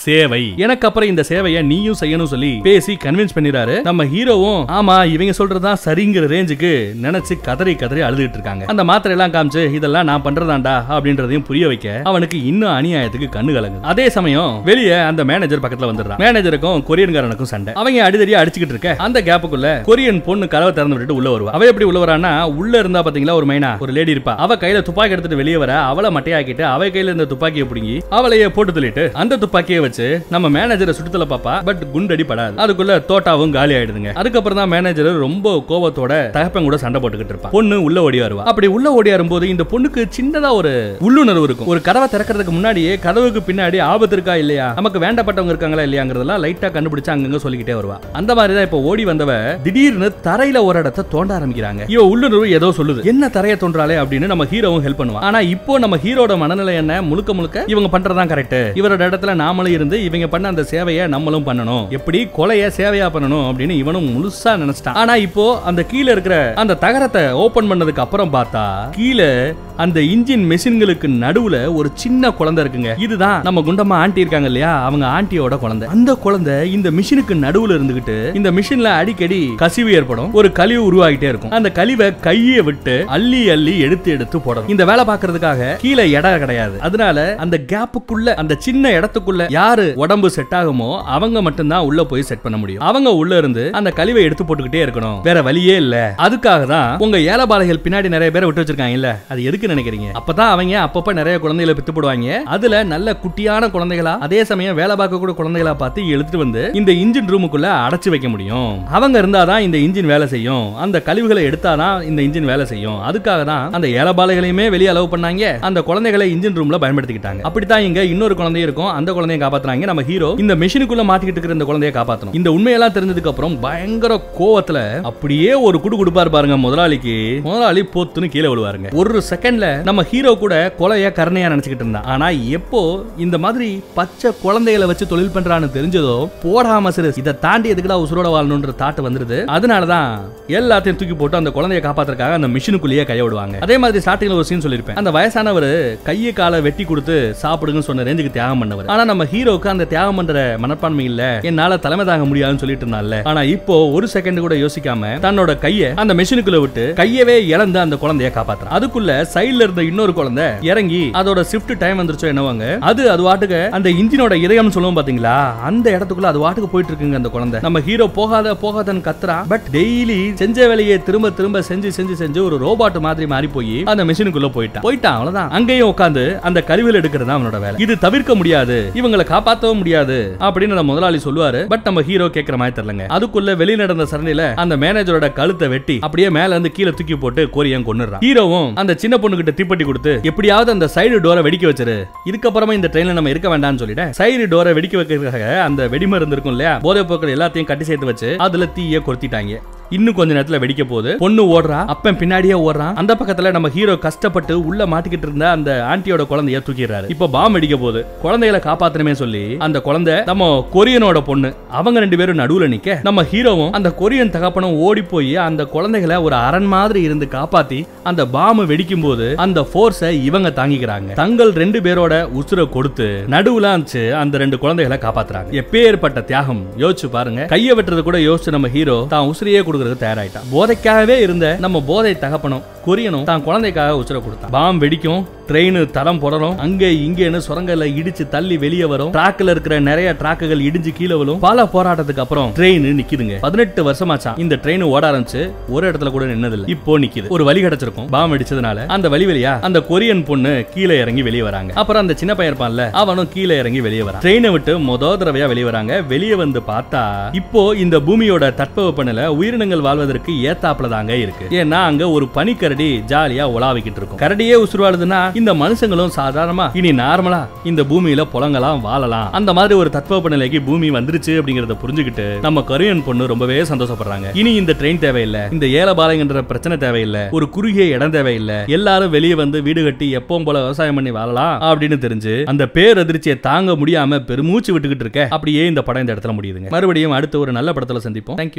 சேவை எனக்கு அப்புறம் இந்த சேவையை நீயும் செய்யணும் சொல்லி பேசி கன்வின்ஸ் பண்ணிடுறாரு நம்ம ஹீரோவும் ஆமா இவங்க சொல்றதுதான் சரிங்கிற ரேஞ்சுக்கு நினைச்சு கதறி கதறி அழுதுட்டு இருக்காங்க அந்த மாத்திரை எல்லாம் காமிச்சு இதெல்லாம் நான் பண்றதாண்டா அப்படின்றதையும் புரிய வைக்க அவனுக்கு இன்னும் அநியாயத்துக்கு கண்ணு கலங்குது அதே சமயம் வெளியே அந்த மேனேஜர் பக்கத்துல வந்துடுறான் மேனேஜருக்கும் கொரியன்காரனுக்கும் சண்டை அவங்க அடிதடி அடிச்சுக்கிட்டு இருக்க அந்த கேப்புக்குள்ள கொரியன் பொண்ணு கதவை திறந்து விட்டுட்டு உள்ள வருவா அவ எப்படி உள்ள வரான்னா உள்ள இருந்தா பாத்தீங்களா ஒரு மைனா ஒரு லேடி இருப்பா அவ கையில துப்பாக்கி எடுத்துட்டு வெளியே வர அவளை மட்டையாக்கிட்டு அவ கையில இருந்த துப்பாக்கியை பிடுங்கி அவளையே போட்டு தள்ளிட்டு அந்த துப்பாக்கியை வச்சு நம்ம மேனேஜரை சுட்டுத்தல பாப்பா பட் குண்டடி படாது அதுக்குள்ள தோட்டாவும் காலி ஆயிடுதுங்க அதுக்கப்புறம் தான் மேனேஜர் ரொம்ப கோவத்தோட தகப்பன் கூட சண்டை போட்டுக்கிட்டு இருப்பா பொண்ணு உள்ள ஓடி வருவா அப்படி உள்ள ஓடி வரும்போது இந்த பொண்ணுக்கு சின்னதா ஒரு உள்ளுணர்வு இருக்கும் ஒரு கதவை திறக்கிறதுக்கு முன்னாடியே கதவுக்கு பின்னாடி ஆபத்து இருக்கா இல்லையா நமக்கு வேண்டப்பட்டவங்க இருக்காங்களா இல்லையாங்கிறதெல்லாம் லைட்டா கண்டுபிடிச்சு அங்கங்க சொல்லிக்கிட்டே வருவா அந்த மாதிரி தான் இப்போ ஓடி வந்தவ திடீர்னு தரையில ஒரு இடத்த தோண்ட ஆரம்பிக்கிறாங்க இவ உள்ளுணர்வு ஏதோ சொல்லுது என்ன தரைய தோன்றாலே அப்படின்னு நம்ம ஹீரோவும் ஹெல்ப் பண்ணுவான் ஆனா இப்போ நம்ம ஹீரோட மனநிலை என்ன முழுக்க முழுக்க இவங்க பண்றதான் கரெக்ட் இவரோட இடத்துல நாமளும் இருந்து இவங்க பண்ண அந்த சேவையை நம்மளும் பண்ணணும் எப்படி கொலைய சேவையா பண்ணணும் அப்படின்னு இவனும் முழுசா நினைச்சிட்டான் ஆனா இப்போ அந்த கீழே இருக்கிற அந்த தகரத்தை ஓபன் பண்ணதுக்கு அப்புறம் பார்த்தா கீழே அந்த இன்ஜின் மெஷின்களுக்கு நடுவுல ஒரு சின்ன குழந்தை இருக்குங்க இதுதான் நம்ம குண்டம்மா ஆண்டி இருக்காங்க இல்லையா அவங்க ஆண்டியோட குழந்தை அந்த குழந்தை இந்த மிஷினுக்கு நடுவுல இருந்துகிட்டு இந்த மிஷின்ல அடிக்கடி கசிவு ஏற்படும் ஒரு கழிவு உருவாகிட்டே இருக்கும் அந்த கழிவை கையை விட்டு அள்ளி அள்ளி எடுத்து எடுத்து போடணும் இந்த வேலை பார்க்கிறதுக்காக கீழே இடம் கிடையாது அதனால அந்த கேப்புக்குள்ள அந்த சின்ன இடத்துக்குள்ள யாரு உடம்பு செட் ஆகுமோ அவங்க மட்டும்தான் உள்ள போய் செட் பண்ண முடியும் அவங்க உள்ள இருந்து அந்த கழிவை எடுத்து போட்டுக்கிட்டே இருக்கணும் வேற வழியே இல்ல அதுக்காக தான் உங்க ஏலபாளைகள் பின்னாடி நிறைய பேரை விட்டு வச்சிருக்காங்க இல்ல அது எதுக்கு நினைக்கிறீங்க அப்பதான் அவங்க அப்பப்ப நிறைய குழந்தைகளை பித்து போடுவாங்க அதுல நல்ல குட்டியான குழந்தைகளா அதே சமயம் வேலை பார்க்க கூட குழந்தைகளா பார்த்து எடுத்துட்டு வந்து இந்த இன்ஜின் ரூமுக்குள்ள அடைச்சு வைக்க முடியும் அவங்க இருந்தாதான் இந்த இன்ஜின் வேலை செய்யும் அந்த கழிவுகளை எடுத்தாதான் இந்த இன்ஜின் வேலை செய்யும் அதுக்காக தான் அந்த ஏலபாளைகளையுமே வெளியே அலோவ் பண்ணாங்க அந்த குழந்தைகளை இன்ஜின் ரூம்ல பயன்படுத்திக்கிட்டாங்க அப்படித்தான் இங்க இன்னொரு குழந்தை இருக்கும் அந்த குழந்தைய காப்பாத்துறாங்க நம்ம ஹீரோ இந்த மிஷினுக்குள்ள மாட்டிக்கிட்டு இருக்கிற இந்த குழந்தைய காப்பாத்தணும் இந்த உண்மையெல்லாம் தெரிஞ்சதுக்கு அப்புறம் பயங்கர கோவத்துல அப்படியே ஒரு குடு குடுப்பாரு பாருங்க முதலாளிக்கு முதலாளி போத்துன்னு கீழே விழுவாருங்க ஒரு செகண்ட்ல நம்ம ஹீரோ கூட கொலைய கருணையா நினைச்சுக்கிட்டு இருந்தான் ஆனா எப்போ இந்த மாதிரி பச்சை குழந்தைகளை வச்சு தொழில் பண்றான்னு தெரிஞ்சதோ போடாம சிறு இதை தாண்டி எதுக்குடா உசுரோட வாழணுன்ற தாட்டு வந்துருது அதனாலதான் எல்லாத்தையும் தூக்கி போட்டு அந்த குழந்தைய காப்பாத்துறதுக்காக அந்த மிஷினுக்குள்ளேயே கைய விடுவாங்க அதே மாதிரி ஸ்டார்டிங்ல ஒரு சீன் சொல்லிருப்பேன் அந்த வயசானவர் கையை காலை வெட்டி கொடுத்து சாப்பிடுங்கன்னு சொன்ன ரேஞ்சுக்கு தியாகம் பண்ணவர் ஆனா நம்ம ஹீரோக்கு அந்த தியாகம் பண்ற மனப்பான்மை இல்ல என்னால தலைமை தாங்க முடியாதுன்னு சொல்லிட்டு இருந்தால ஆனா இப்போ ஒரு செகண்ட் கூட யோசிக்காம தன்னோட கைய அந்த மிஷினுக்குள்ள விட்டு கையவே இழந்து அந்த குழந்தைய காப்பாத்துறான் அதுக்குள்ள சைடுல இருந்த இன்னொரு குழந்தை இறங்கி அதோட ஷிஃப்ட் டைம் வந்துருச்சோ என்னவாங்க அது அது வாட்டுக்கு அந்த இன்ஜினோட இதயம் சொல்லுவோம் பாத்தீங்களா அந்த இடத்துக்குள்ள அது வாட்டுக்கு போயிட்டு இருக்குங்க அந்த குழந்தை நம்ம ஹீரோ போகாத போகாதன்னு கத்துறான் பட் டெய்லி செஞ்ச வேலையை திரும்ப திரும்ப செஞ்சு செஞ்சு செஞ்சு ஒரு ரோபாட் மாதிரி மாறி போய் அந்த மிஷினுக்குள்ள போயிட்டான் போயிட்டான் அவ்வளவுதான் அங்கேயும் உட்காந்து அந்த கருவியில் எடுக்கிறது அவனோட வேலை இது தவிர்க்க முடியாது இவங்களை காப்பாற்றவும் முடியாது அப்படின்னு நம்ம முதலாளி சொல்லுவாரு பட் நம்ம ஹீரோ கேட்கிற மாதிரி தெரியலங்க அதுக்குள்ள வெளி நடந்த சரணில அந்த மேனேஜரோட கழுத்தை வெட்டி அப்படியே மேல இருந்து கீழே தூக்கி போட்டு கோரியன் கொன்னுறான் ஹீரோவும் அந்த சின்ன பொண்ணு கிட்ட தீப்பெட்டி கொடுத்து எப்படியாவது அந்த சைடு டோரை வெடிக்க வச்சிரு இதுக்கப்புறமா இந்த ட்ரெயின்ல நம்ம இருக்க வேண்டாம்னு சொல்லிட்டு சைடு டோரை வெடிக்க வைக்கிறதுக்காக அந்த வெடிமருந்து இருக்கும் இல்லையா போதைப் பொருட்கள் எல்லாத்தையும் கட்டி சேர்த்து வச்சு அதுல தீய கொளுத்திட்டாங்க இன்னும் கொஞ்ச நேரத்துல வெடிக்க போகுது பொண்ணு ஓடுறா அப்பன் பின்னாடியே ஓடுறான் அந்த பக்கத்துல நம்ம ஹீரோ கஷ்டப்பட்டு உள்ள மாட்டிக்கிட்டு இருந்த அந்த ஆண்டியோட குழந்தைய தூக்கிடுறாரு இப்ப பாம் வெடிக்க போகுது குழந்தைகளை காப்பாத்தணுமே சொல்லி அந்த குழந்தை நம்ம கொரியனோட பொண்ணு அவங்க ரெண்டு பேரும் நடுவுல நிக்க நம்ம ஹீரோவும் அந்த கொரியன் தகப்பனும் ஓடி போய் அந்த குழந்தைகளை ஒரு அரண் மாதிரி இருந்து காப்பாத்தி அந்த பாம் வெடிக்கும் போது அந்த போர்ஸை இவங்க தாங்கிக்கிறாங்க தங்கள் ரெண்டு பேரோட உசுரை கொடுத்து நடுவுல இருந்துச்சு அந்த ரெண்டு குழந்தைகளை காப்பாத்துறாங்க எப்பேற்பட்ட தியாகம் யோசிச்சு பாருங்க கையை வெட்டுறது கூட யோசிச்சு நம்ம ஹீரோ தான் உசிரியே கொடுக்கறது தயாராயிட்டான் போதைக்காகவே இருந்த நம்ம போதை தகப்பனும் கொரியனும் தான் குழந்தைக்காக உசுர கொடுத்தான் பாம் வெடிக்கும் ட்ரெயின் தடம் புடரும் அங்க இங்கேன்னு சுரங்கல இடிச்சு தள்ளி வெளியே வரும் ட்ராக்ல இருக்கிற நிறைய ட்ராக்குகள் இடிஞ்சு கீழே விழும் பல போராட்டத்துக்கு அப்புறம் ட்ரெயின் நிக்குதுங்க பதினெட்டு வருஷமாச்சா இந்த ட்ரெயின் ஓட ஆரம்பிச்சு ஒரு இடத்துல கூட நின்னதில்ல இப்போ நிக்குது ஒரு வழி கிடைச்சிருக்கும் பாம் வெடிச்சதுனால அந்த வழி வழியா அந்த கொரியன் பொண்ணு கீழே இறங்கி வெளியே வராங்க அப்புறம் அந்த சின்ன பையன் இருப்பான்ல அவனும் கீழே இறங்கி வெளியே வரான் ட்ரெயினை விட்டு முத தடவையா வெளியே வராங்க வெளியே வந்து பார்த்தா இப்போ இந்த பூமியோட தட்பவெப்பநிலை உயிரினங்கள் வாழ்வதற்கு ஏத்தாப்புல தாங்க இருக்கு ஏன்னா அங்க ஒரு பனிக்கரடி ஜாலியா உலாவிக்கிட்டு இருக்கும் கரடியே உசுருவாளுதுன்னா இந்த மனுஷங்களும் சாதாரணமா இனி நார்மலா இந்த பூமியில புலங்கலாம் வாழலாம் அந்த மாதிரி ஒரு தட்பவெப்ப நிலைக்கு பூமி வந்துருச்சு அப்படிங்கறத புரிஞ்சுக்கிட்டு நம்ம கொரியன் பொண்ணு ரொம்பவே சந்தோஷப்படுறாங்க இனி இந்த ட்ரெயின் தேவையில்லை இந்த ஏலபாளையங்கிற பிரச்சனை தேவையில்லை ஒரு குறுகிய இடம் தேவையில்லை எல்லாரும் வெளியே வந்து வீடு கட்டி எப்பவும் போல விவசாயம் பண்ணி வாழலாம் அப்படின்னு தெரிஞ்சு அந்த பேரதிர்ச்சியை தாங்க முடியாம பெருமூச்சு விட்டுக்கிட்டு இருக்க அப்படியே இந்த படம் இந்த இடத்துல முடியுதுங்க மறுபடியும் அடுத்த ஒரு நல்ல படத்துல சந்திப்போம் தேங்க்யூ